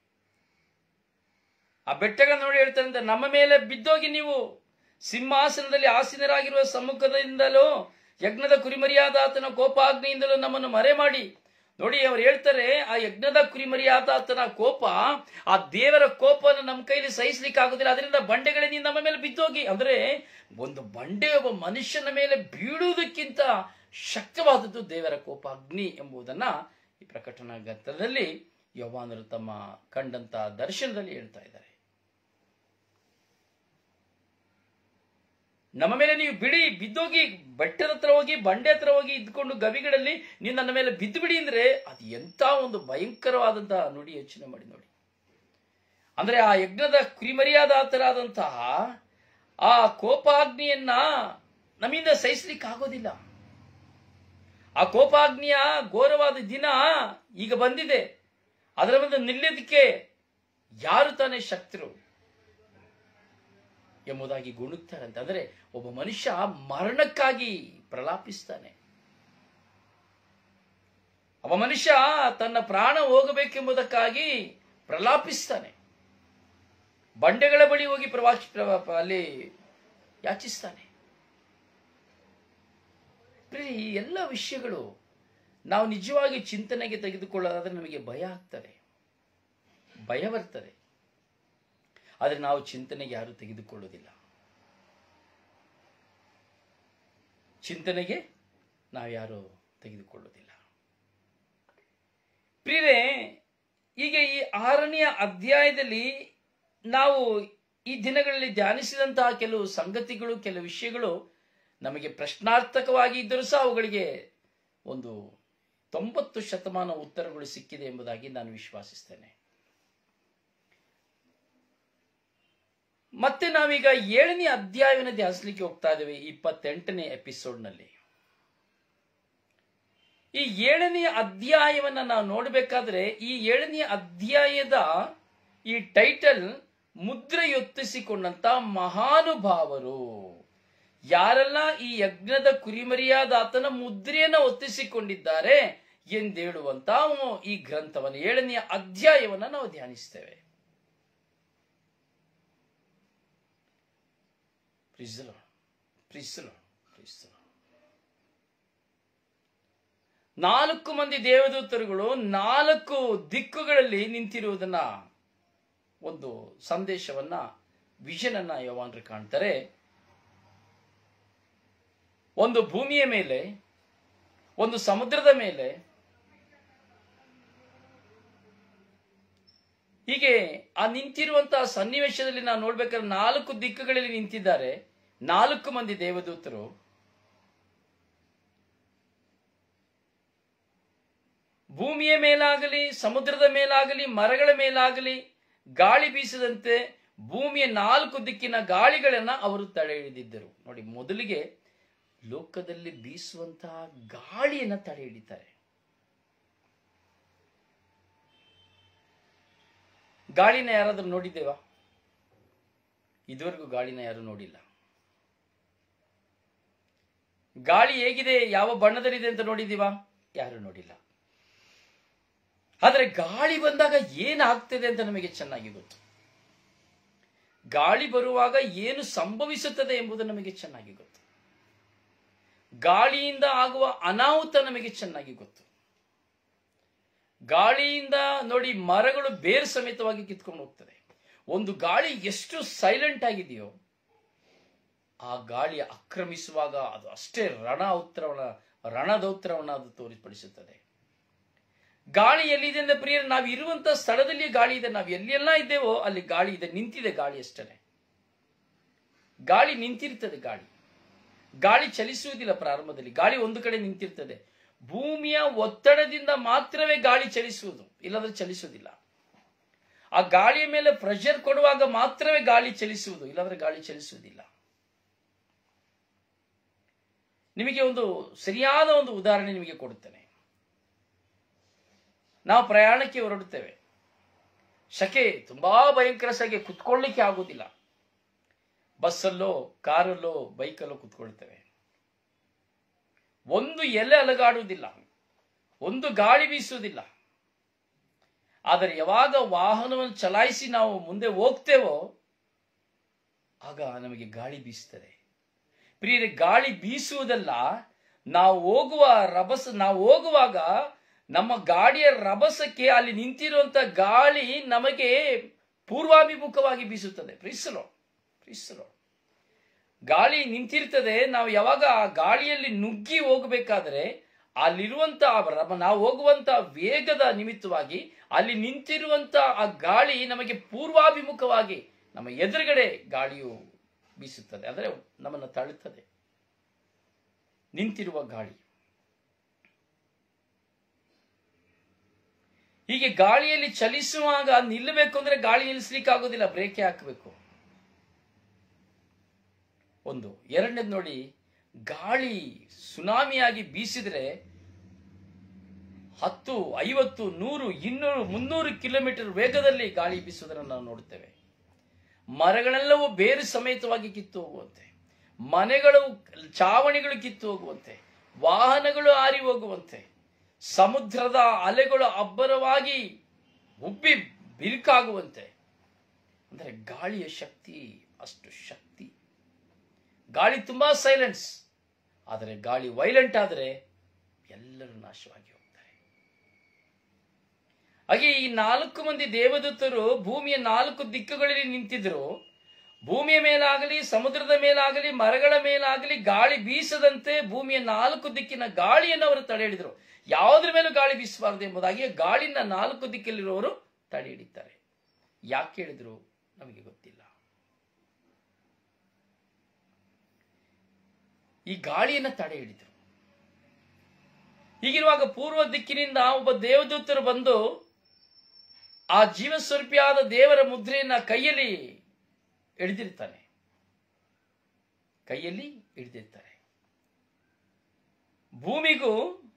ಆ ಬೆಟ್ಟಗಳನ್ನ ನೋಡಿ ಹೇಳ್ತಾರಂತೆ ನಮ್ಮ ಮೇಲೆ ಬಿದ್ದೋಗಿ ನೀವು ಸಿಂಹಾಸನದಲ್ಲಿ ಆಸೀನರಾಗಿರುವ ಸಮ್ಮುಖದಿಂದಲೂ ಯಜ್ಞದ ಕುರಿಮರಿಯಾದ ಆತನ ಕೋಪಾಗ್ನಿಯಿಂದಲೂ ನಮ್ಮನ್ನು ಮರೆ ಮಾಡಿ ನೋಡಿ ಅವ್ರು ಹೇಳ್ತಾರೆ ಆ ಯಜ್ಞದ ಕುರಿಮರಿಯಾದ ಆತನ ಕೋಪ ಆ ದೇವರ ಕೋಪವನ್ನು ನಮ್ಮ ಕೈಲಿ ಸಹಿಸ್ಲಿಕ್ಕೆ ಆಗುದಿಲ್ಲ ಅದರಿಂದ ಬಂಡೆಗಳೇ ನೀನು ನಮ್ಮ ಮೇಲೆ ಬಿದ್ದೋಗಿ ಅಂದ್ರೆ ಒಂದು ಬಂಡೆ ಒಬ್ಬ ಮನುಷ್ಯನ ಮೇಲೆ ಬೀಳುವುದಕ್ಕಿಂತ ಶಕ್ತವಾದದ್ದು ದೇವರ ಕೋಪ ಅಗ್ನಿ ಎಂಬುದನ್ನ ಈ ಪ್ರಕಟಣಾ ಗ್ರಂಥದಲ್ಲಿ ಯೌವಾನರು ತಮ್ಮ ಕಂಡಂತ ದರ್ಶನದಲ್ಲಿ ಹೇಳ್ತಾ ಇದ್ದಾರೆ ನಮ್ಮ ಮೇಲೆ ನೀವು ಬಿಡಿ ಬಿದ್ದೋಗಿ ಬೆಟ್ಟದ ಹತ್ರ ಹೋಗಿ ಬಂಡೆ ಹತ್ರ ಹೋಗಿ ಇದ್ಕೊಂಡು ಗವಿಗಳಲ್ಲಿ ನೀವು ನನ್ನ ಮೇಲೆ ಬಿದ್ದು ಬಿಡಿ ಅಂದ್ರೆ ಅದು ಎಂತ ಒಂದು ಭಯಂಕರವಾದಂತಹ ನುಡಿ ಯೋಚನೆ ಮಾಡಿ ನೋಡಿ ಅಂದ್ರೆ ಆ ಯಜ್ಞದ ಕುರಿಮರಿಯಾದ ಆತರಾದಂತಹ ಆ ಕೋಪಾಗ್ನಿಯನ್ನ ನಮ್ಮಿಂದ ಸಹಿಸ್ಲಿಕ್ಕೆ ಆಗೋದಿಲ್ಲ ಆ ಕೋಪಾಗ್ನಿಯ ಘೋರವಾದ ದಿನ ಈಗ ಬಂದಿದೆ ಅದರ ಒಂದು ನಿಲ್ಲೋದಕ್ಕೆ ಯಾರು ತಾನೇ ಶಕ್ತರು ಎಂಬುದಾಗಿ ಗುಣುಕ್ತಾರಂತೆ ಅಂದರೆ ಒಬ್ಬ ಮನುಷ್ಯ ಮರಣಕ್ಕಾಗಿ ಪ್ರಲಾಪಿಸ್ತಾನೆ ಒಬ್ಬ ಮನುಷ್ಯ ತನ್ನ ಪ್ರಾಣ ಹೋಗಬೇಕೆಂಬುದಕ್ಕಾಗಿ ಪ್ರಲಾಪಿಸ್ತಾನೆ ಬಂಡೆಗಳ ಬಳಿ ಹೋಗಿ ಪ್ರವಾಕ್ಷ ಪ್ರ- ಅಲ್ಲಿ ಯಾಚಿಸ್ತಾನೆ ಪ್ರಿಯ, ಈ ಎಲ್ಲ ವಿಷಯಗಳು ನಾವು ನಿಜವಾಗಿ ಚಿಂತನೆಗೆ ತೆಗೆದುಕೊಳ್ಳೋದಾದ್ರೆ ನಮಗೆ ಭಯ ಆಗ್ತದೆ ಭಯ ಬರ್ತದೆ ಆದರೆ ನಾವು ಚಿಂತನೆಗೆ ಯಾರು ತೆಗೆದುಕೊಳ್ಳುವುದಿಲ್ಲ ಚಿಂತನೆಗೆ ನಾವು ಯಾರು ತೆಗೆದುಕೊಳ್ಳುವುದಿಲ್ಲ ಪ್ರಿಯರೇ ಈಗ ಈ ಆರನೆಯ ಅಧ್ಯಾಯದಲ್ಲಿ ನಾವು ಈ ದಿನಗಳಲ್ಲಿ ಧ್ಯಾನಿಸಿದಂತಹ ಕೆಲವು ಸಂಗತಿಗಳು ಕೆಲವು ವಿಷಯಗಳು ನಮಗೆ ಪ್ರಶ್ನಾರ್ಥಕವಾಗಿ ಇದ್ದರೂ ಸಹ ಅವುಗಳಿಗೆ ಒಂದು ತೊಂಬತ್ತು ಶತಮಾನ ಉತ್ತರಗಳು ಸಿಕ್ಕಿದೆ ಎಂಬುದಾಗಿ ನಾನು ವಿಶ್ವಾಸಿಸ್ತೇನೆ ಮತ್ತೆ ನಾವೀಗ ಏಳನೇ ಅಧ್ಯಾಯವನ್ನು ಧ್ಯಾನಿಸಲಿಕ್ಕೆ ಹೋಗ್ತಾ ಇದ್ದೇವೆ ಇಪ್ಪತ್ತೆಂಟನೇ ಎಪಿಸೋಡ್ನಲ್ಲಿ ಈ ಏಳನೇ ಅಧ್ಯಾಯವನ್ನ ನಾವು ನೋಡಬೇಕಾದ್ರೆ ಈ ಏಳನೇ ಅಧ್ಯಾಯದ ಈ ಟೈಟಲ್ ಮುದ್ರೆಯೊತ್ತಿಸಿಕೊಂಡಂತ ಮಹಾನುಭಾವರು ಯಾರೆಲ್ಲ ಈ ಯಜ್ಞದ ಕುರಿಮರಿಯಾದ ಆತನ ಮುದ್ರೆಯನ್ನು ಒತ್ತಿಸಿಕೊಂಡಿದ್ದಾರೆ ಎಂದೇಳುವಂತ ಈ ಗ್ರಂಥವನ್ನು ಏಳನೆಯ ಅಧ್ಯಾಯವನ್ನು ನಾವು ಧ್ಯಾನಿಸ್ತೇವೆ ಪ್ರಿಸಲೋ ಪ್ರಿಸಲೋ ಪ್ರಿಸಲೋ ನಾಲ್ಕು ಮಂದಿ ದೇವದೂತರುಗಳು ನಾಲ್ಕು ದಿಕ್ಕುಗಳಲ್ಲಿ ನಿಂತಿರುವುದನ್ನ ಒಂದು ಸಂದೇಶವನ್ನ ವಿಷನ್ ಅನ್ನ ಯವಾನ್ರು ಕಾಣ್ತಾರೆ ಒಂದು ಭೂಮಿಯ ಮೇಲೆ ಒಂದು ಸಮುದ್ರದ ಮೇಲೆ ಹೀಗೆ ಆ ನಿಂತಿರುವಂತಹ ಸನ್ನಿವೇಶದಲ್ಲಿ ನಾವು ನೋಡ್ಬೇಕಾದ್ರೆ ನಾಲ್ಕು ದಿಕ್ಕುಗಳಲ್ಲಿ ನಿಂತಿದ್ದಾರೆ ನಾಲ್ಕು ಮಂದಿ ದೇವದೂತರು ಭೂಮಿಯ ಮೇಲಾಗಲಿ ಸಮುದ್ರದ ಮೇಲಾಗಲಿ ಮರಗಳ ಮೇಲಾಗಲಿ ಗಾಳಿ ಬೀಸದಂತೆ ಭೂಮಿಯ ನಾಲ್ಕು ದಿಕ್ಕಿನ ಗಾಳಿಗಳನ್ನ ಅವರು ತಡೆ ಹಿಡಿದಿದ್ದರು ನೋಡಿ ಮೊದಲಿಗೆ ಲೋಕದಲ್ಲಿ ಬೀಸುವಂತಹ ಗಾಳಿಯನ್ನ ತಡೆ ಹಿಡಿತಾರೆ ಗಾಳಿನ ಯಾರಾದ್ರೂ ನೋಡಿದ್ದೇವಾ ಇದುವರೆಗೂ ಗಾಳಿನ ಯಾರು ನೋಡಿಲ್ಲ ಗಾಳಿ ಹೇಗಿದೆ ಯಾವ ಬಣ್ಣದಲ್ಲಿದೆ ಅಂತ ನೋಡಿದೀವಾ ಯಾರು ನೋಡಿಲ್ಲ ಆದರೆ ಗಾಳಿ ಬಂದಾಗ ಏನಾಗ್ತದೆ ಅಂತ ನಮಗೆ ಚೆನ್ನಾಗಿ ಗೊತ್ತು ಗಾಳಿ ಬರುವಾಗ ಏನು ಸಂಭವಿಸುತ್ತದೆ ಎಂಬುದು ನಮಗೆ ಚೆನ್ನಾಗಿ ಗೊತ್ತು ಗಾಳಿಯಿಂದ ಆಗುವ ಅನಾಹುತ ನಮಗೆ ಚೆನ್ನಾಗಿ ಗೊತ್ತು ಗಾಳಿಯಿಂದ ನೋಡಿ ಮರಗಳು ಬೇರು ಸಮೇತವಾಗಿ ಕಿತ್ಕೊಂಡು ಹೋಗ್ತದೆ ಒಂದು ಗಾಳಿ ಎಷ್ಟು ಸೈಲೆಂಟ್ ಆಗಿದೆಯೋ ಆ ಗಾಳಿ ಆಕ್ರಮಿಸುವಾಗ ಅದು ಅಷ್ಟೇ ರಣ ಉತ್ತರವನ್ನ ರಣದೌತ್ರವನ್ನ ಅದು ತೋರಿಪಡಿಸುತ್ತದೆ ಗಾಳಿ ಎಲ್ಲಿದೆ ಅಂದ್ರೆ ಪ್ರಿಯರು ನಾವು ಇರುವಂತ ಸ್ಥಳದಲ್ಲಿ ಗಾಳಿ ಇದೆ ನಾವು ಎಲ್ಲೆಲ್ಲ ಇದ್ದೇವೋ ಅಲ್ಲಿ ಗಾಳಿ ಇದೆ ನಿಂತಿದೆ ಗಾಳಿ ಅಷ್ಟೇ ಗಾಳಿ ನಿಂತಿರ್ತದೆ ಗಾಳಿ ಗಾಳಿ ಚಲಿಸುವುದಿಲ್ಲ ಪ್ರಾರಂಭದಲ್ಲಿ ಗಾಳಿ ಒಂದು ಕಡೆ ನಿಂತಿರ್ತದೆ ಭೂಮಿಯ ಒತ್ತಡದಿಂದ ಮಾತ್ರವೇ ಗಾಳಿ ಚಲಿಸುವುದು ಇಲ್ಲದ್ರೆ ಚಲಿಸುವುದಿಲ್ಲ ಆ ಗಾಳಿಯ ಮೇಲೆ ಪ್ರೆಷರ್ ಕೊಡುವಾಗ ಮಾತ್ರವೇ ಗಾಳಿ ಚಲಿಸುವುದು ಇಲ್ಲದ್ರೆ ಗಾಳಿ ಚಲಿಸುವುದಿಲ್ಲ ನಿಮಗೆ ಒಂದು ಸರಿಯಾದ ಒಂದು ಉದಾಹರಣೆ ನಿಮಗೆ ಕೊಡುತ್ತೇನೆ ನಾವು ಪ್ರಯಾಣಕ್ಕೆ ಹೊರಡುತ್ತೇವೆ ಶಕೆ ತುಂಬಾ ಭಯಂಕರ ಸೆಗೆ ಕುತ್ಕೊಳ್ಳಿಕ್ಕೆ ಆಗುವುದಿಲ್ಲ ಬಸ್ಸಲ್ಲೋ ಕಾರಲ್ಲೋ ಬೈಕಲ್ಲೋ ಕುತ್ಕೊಳ್ತೇವೆ ಒಂದು ಎಲೆ ಅಲಗಾಡುವುದಿಲ್ಲ ಒಂದು ಗಾಳಿ ಬೀಸುವುದಿಲ್ಲ ಆದರೆ ಯಾವಾಗ ವಾಹನವನ್ನು ಚಲಾಯಿಸಿ ನಾವು ಮುಂದೆ ಹೋಗ್ತೇವೋ ಆಗ ನಮಗೆ ಗಾಳಿ ಬೀಸುತ್ತದೆ ಪ್ರಿಯರೇ ಗಾಳಿ ಬೀಸುವುದಲ್ಲ ನಾವು ಹೋಗುವ ರಭಸ ನಾವು ಹೋಗುವಾಗ ನಮ್ಮ ಗಾಡಿಯ ರಭಸಕ್ಕೆ ಅಲ್ಲಿ ನಿಂತಿರುವಂತ ಗಾಳಿ ನಮಗೆ ಪೂರ್ವಾಭಿಮುಖವಾಗಿ ಬೀಸುತ್ತದೆ ಪ್ರೀಸಲೋ ಪ್ರೀಸಲೋ ಗಾಳಿ ನಿಂತಿರ್ತದೆ ನಾವು ಯಾವಾಗ ಆ ಗಾಳಿಯಲ್ಲಿ ನುಗ್ಗಿ ಹೋಗಬೇಕಾದ್ರೆ ಅಲ್ಲಿರುವಂತ ನಾವು ಹೋಗುವಂತ ವೇಗದ ನಿಮಿತ್ತವಾಗಿ ಅಲ್ಲಿ ನಿಂತಿರುವಂತ ಆ ಗಾಳಿ ನಮಗೆ ಪೂರ್ವಾಭಿಮುಖವಾಗಿ ನಮ್ಮ ಎದುರುಗಡೆ ಗಾಳಿಯು ಬೀಸುತ್ತದೆ ಅಂದರೆ ನಮ್ಮನ್ನು ತಳ್ಳುತ್ತದೆ ನಿಂತಿರುವ ಗಾಳಿ ಹೀಗೆ ಗಾಳಿಯಲ್ಲಿ ಚಲಿಸುವಾಗ ನಿಲ್ಲಬೇಕು ಅಂದ್ರೆ ಗಾಳಿ ನಿಲ್ಲಿಸ್ಲಿಕ್ಕೆ ಆಗೋದಿಲ್ಲ ಬ್ರೇಕೆ ಹಾಕಬೇಕು ಒಂದು ಎರಡನೇದು ನೋಡಿ ಗಾಳಿ ಸುನಾಮಿಯಾಗಿ ಬೀಸಿದ್ರೆ ಹತ್ತು ಐವತ್ತು ನೂರು ಇನ್ನೂರು ಮುನ್ನೂರು ಕಿಲೋಮೀಟರ್ ವೇಗದಲ್ಲಿ ಗಾಳಿ ಬೀಸುವುದನ್ನು ನಾವು ನೋಡುತ್ತೇವೆ ಮರಗಳೆಲ್ಲವೂ ಬೇರು ಸಮೇತವಾಗಿ ಕಿತ್ತು ಹೋಗುವಂತೆ ಮನೆಗಳು ಚಾವಣಿಗಳು ಕಿತ್ತು ಹೋಗುವಂತೆ ವಾಹನಗಳು ಹಾರಿ ಹೋಗುವಂತೆ ಸಮುದ್ರದ ಅಲೆಗಳು ಅಬ್ಬರವಾಗಿ ಉಬ್ಬಿ ಬಿರುಕಾಗುವಂತೆ ಅಂದರೆ ಗಾಳಿಯ ಶಕ್ತಿ ಅಷ್ಟು ಶಕ್ತಿ ಗಾಳಿ ತುಂಬಾ ಸೈಲೆನ್ಸ್ ಆದರೆ ಗಾಳಿ ವೈಲೆಂಟ್ ಆದರೆ ಎಲ್ಲರೂ ನಾಶವಾಗಿ ಹೋಗ್ತಾರೆ ಹಾಗೆ ಈ ನಾಲ್ಕು ಮಂದಿ ದೇವದೂತರು ಭೂಮಿಯ ನಾಲ್ಕು ದಿಕ್ಕುಗಳಲ್ಲಿ ನಿಂತಿದ್ರು ಭೂಮಿಯ ಮೇಲಾಗಲಿ ಸಮುದ್ರದ ಮೇಲಾಗಲಿ ಮರಗಳ ಮೇಲಾಗಲಿ ಗಾಳಿ ಬೀಸದಂತೆ ಭೂಮಿಯ ನಾಲ್ಕು ದಿಕ್ಕಿನ ಗಾಳಿಯನ್ನು ಅವರು ತಡೆ ಹಿಡಿದ್ರು ಯಾವುದ್ರ ಮೇಲೂ ಗಾಳಿ ಬೀಸಬಾರದು ಎಂಬುದಾಗಿ ಗಾಳಿನ ನಾಲ್ಕು ದಿಕ್ಕಲ್ಲಿರುವವರು ತಡೆ ಹಿಡಿತಾರೆ ಯಾಕೆ ಹೇಳಿದ್ರು ನಮಗೆ ಗೊತ್ತಿಲ್ಲ ಈ ಗಾಳಿಯನ್ನ ತಡೆ ಹಿಡಿದ್ರು ಹೀಗಿರುವಾಗ ಪೂರ್ವ ದಿಕ್ಕಿನಿಂದ ಒಬ್ಬ ದೇವದೂತರು ಬಂದು ಆ ಜೀವಸ್ವರೂಪಿಯಾದ ದೇವರ ಮುದ್ರೆಯನ್ನ ಕೈಯಲ್ಲಿ ಹಿಡಿದಿರ್ತಾನೆ ಕೈಯಲ್ಲಿ ಹಿಡಿದಿರ್ತಾರೆ ಭೂಮಿಗೂ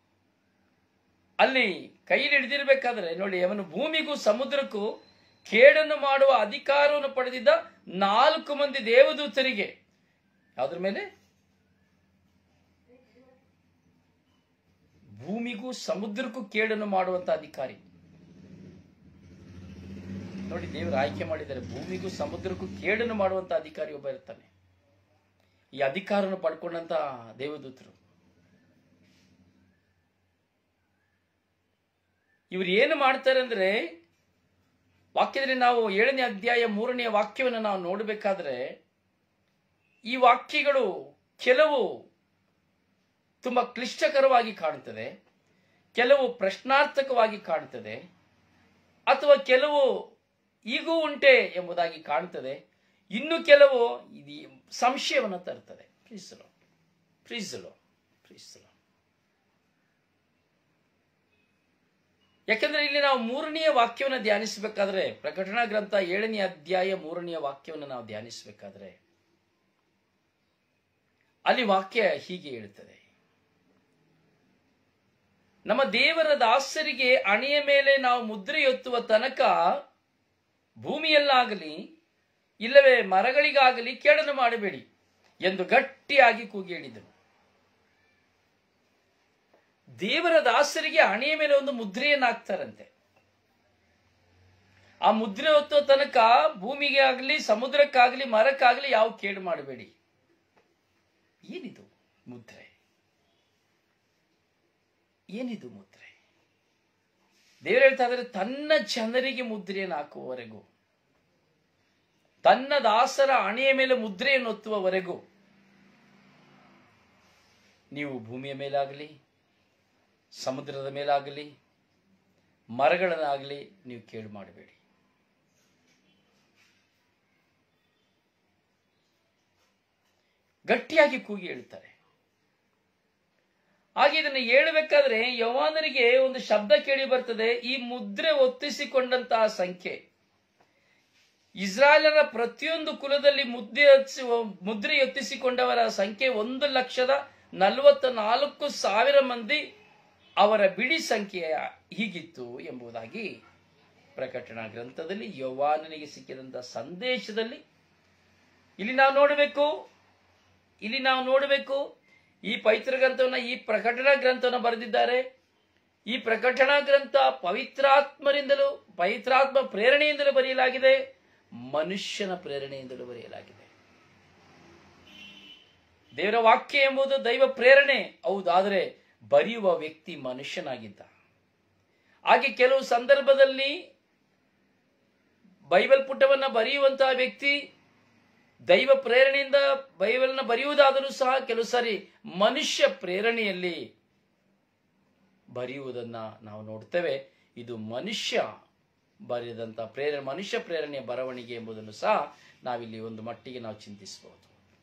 ಅಲ್ಲಿ ಕೈಯಲ್ಲಿ ಹಿಡಿದಿರ್ಬೇಕಾದ್ರೆ ನೋಡಿ ಅವನು ಭೂಮಿಗೂ ಸಮುದ್ರಕ್ಕೂ ಕೇಡನ್ನು ಮಾಡುವ ಅಧಿಕಾರವನ್ನು ಪಡೆದಿದ್ದ ನಾಲ್ಕು ಮಂದಿ ದೇವದೂತರಿಗೆ ಯಾವ್ದ್ರ ಮೇಲೆ ಭೂಮಿಗೂ ಸಮುದ್ರಕ್ಕೂ ಕೇಡನ್ನು ಮಾಡುವಂತ ಅಧಿಕಾರಿ ನೋಡಿ ದೇವರು ಆಯ್ಕೆ ಮಾಡಿದ್ದಾರೆ ಭೂಮಿಗೂ ಸಮುದ್ರಕ್ಕೂ ಕೇಡನ್ನು ಮಾಡುವಂತ ಅಧಿಕಾರಿ ಒಬ್ಬ ಇರ್ತಾನೆ ಈ ಅಧಿಕಾರವನ್ನು ಪಡ್ಕೊಂಡಂತ ದೇವದೂತರು ಇವರು ಏನು ಮಾಡ್ತಾರೆ ಅಂದ್ರೆ ವಾಕ್ಯದಲ್ಲಿ ನಾವು ಏಳನೇ ಅಧ್ಯಾಯ ಮೂರನೇ ವಾಕ್ಯವನ್ನು ನಾವು ನೋಡಬೇಕಾದ್ರೆ ಈ ವಾಕ್ಯಗಳು ಕೆಲವು ತುಂಬಾ ಕ್ಲಿಷ್ಟಕರವಾಗಿ ಕಾಣುತ್ತದೆ ಕೆಲವು ಪ್ರಶ್ನಾರ್ಥಕವಾಗಿ ಕಾಣುತ್ತದೆ ಅಥವಾ ಕೆಲವು ಈಗೂ ಉಂಟೆ ಎಂಬುದಾಗಿ ಕಾಣುತ್ತದೆ ಇನ್ನು ಕೆಲವು ಇದು ಸಂಶಯವನ್ನು ತರುತ್ತದೆ ಪ್ರೀಸಲು ಪ್ರೀಸಲು ಪ್ರೀಸಲು ಯಾಕಂದ್ರೆ ಇಲ್ಲಿ ನಾವು ಮೂರನೆಯ ವಾಕ್ಯವನ್ನು ಧ್ಯಾನಿಸಬೇಕಾದ್ರೆ ಪ್ರಕಟಣಾ ಗ್ರಂಥ ಏಳನೇ ಅಧ್ಯಾಯ ಮೂರನೆಯ ವಾಕ್ಯವನ್ನು ನಾವು ಧ್ಯಾನಿಸಬೇಕಾದ್ರೆ ಅಲ್ಲಿ ವಾಕ್ಯ ಹೀಗೆ ಹೇಳುತ್ತದೆ ನಮ್ಮ ದೇವರ ದಾಸರಿಗೆ ಅಣೆಯ ಮೇಲೆ ನಾವು ಮುದ್ರೆಯೊತ್ತುವ ತನಕ ಭೂಮಿಯಲ್ಲಾಗಲಿ ಇಲ್ಲವೇ ಮರಗಳಿಗಾಗಲಿ ಕೇಡನ್ನು ಮಾಡಬೇಡಿ ಎಂದು ಗಟ್ಟಿಯಾಗಿ ಕೂಗಿ ಹೇಳಿದನು ದೇವರ ದಾಸರಿಗೆ ಹಣೆಯ ಮೇಲೆ ಒಂದು ಮುದ್ರೆಯನ್ನು ಹಾಕ್ತಾರಂತೆ ಆ ಮುದ್ರೆ ಹೊತ್ತೋ ತನಕ ಭೂಮಿಗೆ ಆಗಲಿ ಸಮುದ್ರಕ್ಕಾಗಲಿ ಮರಕ್ಕಾಗಲಿ ಯಾವ ಕೇಡು ಮಾಡಬೇಡಿ ಏನಿದು ಮುದ್ರೆ ಏನಿದು ಮುದ್ರೆ ದೇವರು ಹೇಳ್ತಾ ಇದ್ದಾರೆ ತನ್ನ ಜನರಿಗೆ ಮುದ್ರೆಯನ್ನು ಹಾಕುವವರೆಗೂ ತನ್ನ ದಾಸರ ಹಣೆಯ ಮೇಲೆ ಮುದ್ರೆಯನ್ನು ಒತ್ತುವವರೆಗೂ ನೀವು ಭೂಮಿಯ ಮೇಲಾಗಲಿ ಸಮುದ್ರದ ಮೇಲಾಗಲಿ ಮರಗಳನ್ನಾಗಲಿ ನೀವು ಕೇಳು ಮಾಡಬೇಡಿ ಗಟ್ಟಿಯಾಗಿ ಕೂಗಿ ಹೇಳ್ತಾರೆ ಹಾಗೆ ಇದನ್ನು ಹೇಳಬೇಕಾದ್ರೆ ಯವಾನರಿಗೆ ಒಂದು ಶಬ್ದ ಕೇಳಿ ಬರ್ತದೆ ಈ ಮುದ್ರೆ ಒತ್ತಿಸಿಕೊಂಡಂತಹ ಸಂಖ್ಯೆ ಇಸ್ರಾಯೇಲರ ಪ್ರತಿಯೊಂದು ಕುಲದಲ್ಲಿ ಮುದ್ದೆ ಹಚ್ಚುವ ಮುದ್ರೆ ಎತ್ತಿಸಿಕೊಂಡವರ ಸಂಖ್ಯೆ ಒಂದು ಲಕ್ಷದ ನಲವತ್ತ ನಾಲ್ಕು ಸಾವಿರ ಮಂದಿ ಅವರ ಬಿಡಿ ಸಂಖ್ಯೆ ಹೀಗಿತ್ತು ಎಂಬುದಾಗಿ ಪ್ರಕಟಣಾ ಗ್ರಂಥದಲ್ಲಿ ಯೌವಾನನಿಗೆ ಸಿಕ್ಕಿದಂತಹ ಸಂದೇಶದಲ್ಲಿ ಇಲ್ಲಿ ನಾವು ನೋಡಬೇಕು ಇಲ್ಲಿ ನಾವು ನೋಡಬೇಕು ಈ ಪವಿತ್ರ ಗ್ರಂಥವನ್ನ ಈ ಪ್ರಕಟಣಾ ಗ್ರಂಥವನ್ನು ಬರೆದಿದ್ದಾರೆ ಈ ಪ್ರಕಟಣಾ ಗ್ರಂಥ ಪವಿತ್ರಾತ್ಮರಿಂದಲೂ ಪವಿತ್ರಾತ್ಮ ಪ್ರೇರಣೆಯಿಂದಲೂ ಬರೆಯಲಾಗಿದೆ ಮನುಷ್ಯನ ಪ್ರೇರಣೆಯಿಂದಲೂ ಬರೆಯಲಾಗಿದೆ ದೇವರ ವಾಕ್ಯ ಎಂಬುದು ದೈವ ಪ್ರೇರಣೆ ಹೌದಾದರೆ ಬರೆಯುವ ವ್ಯಕ್ತಿ ಮನುಷ್ಯನಾಗಿದ್ದ ಹಾಗೆ ಕೆಲವು ಸಂದರ್ಭದಲ್ಲಿ ಬೈಬಲ್ ಪುಟವನ್ನ ಬರೆಯುವಂತಹ ವ್ಯಕ್ತಿ ದೈವ ಪ್ರೇರಣೆಯಿಂದ ಬೈಬಲ್ನ ಬರೆಯುವುದಾದರೂ ಸಹ ಕೆಲವು ಸಾರಿ ಮನುಷ್ಯ ಪ್ರೇರಣೆಯಲ್ಲಿ ಬರೆಯುವುದನ್ನ ನಾವು ನೋಡ್ತೇವೆ ಇದು ಮನುಷ್ಯ ಬರೆದಂತ ಪ್ರೇರಣೆ ಮನುಷ್ಯ ಪ್ರೇರಣೆಯ ಬರವಣಿಗೆ ಎಂಬುದನ್ನು ಸಹ ನಾವಿಲ್ಲಿ ಒಂದು ಮಟ್ಟಿಗೆ ನಾವು ಚಿಂತಿಸಬಹುದು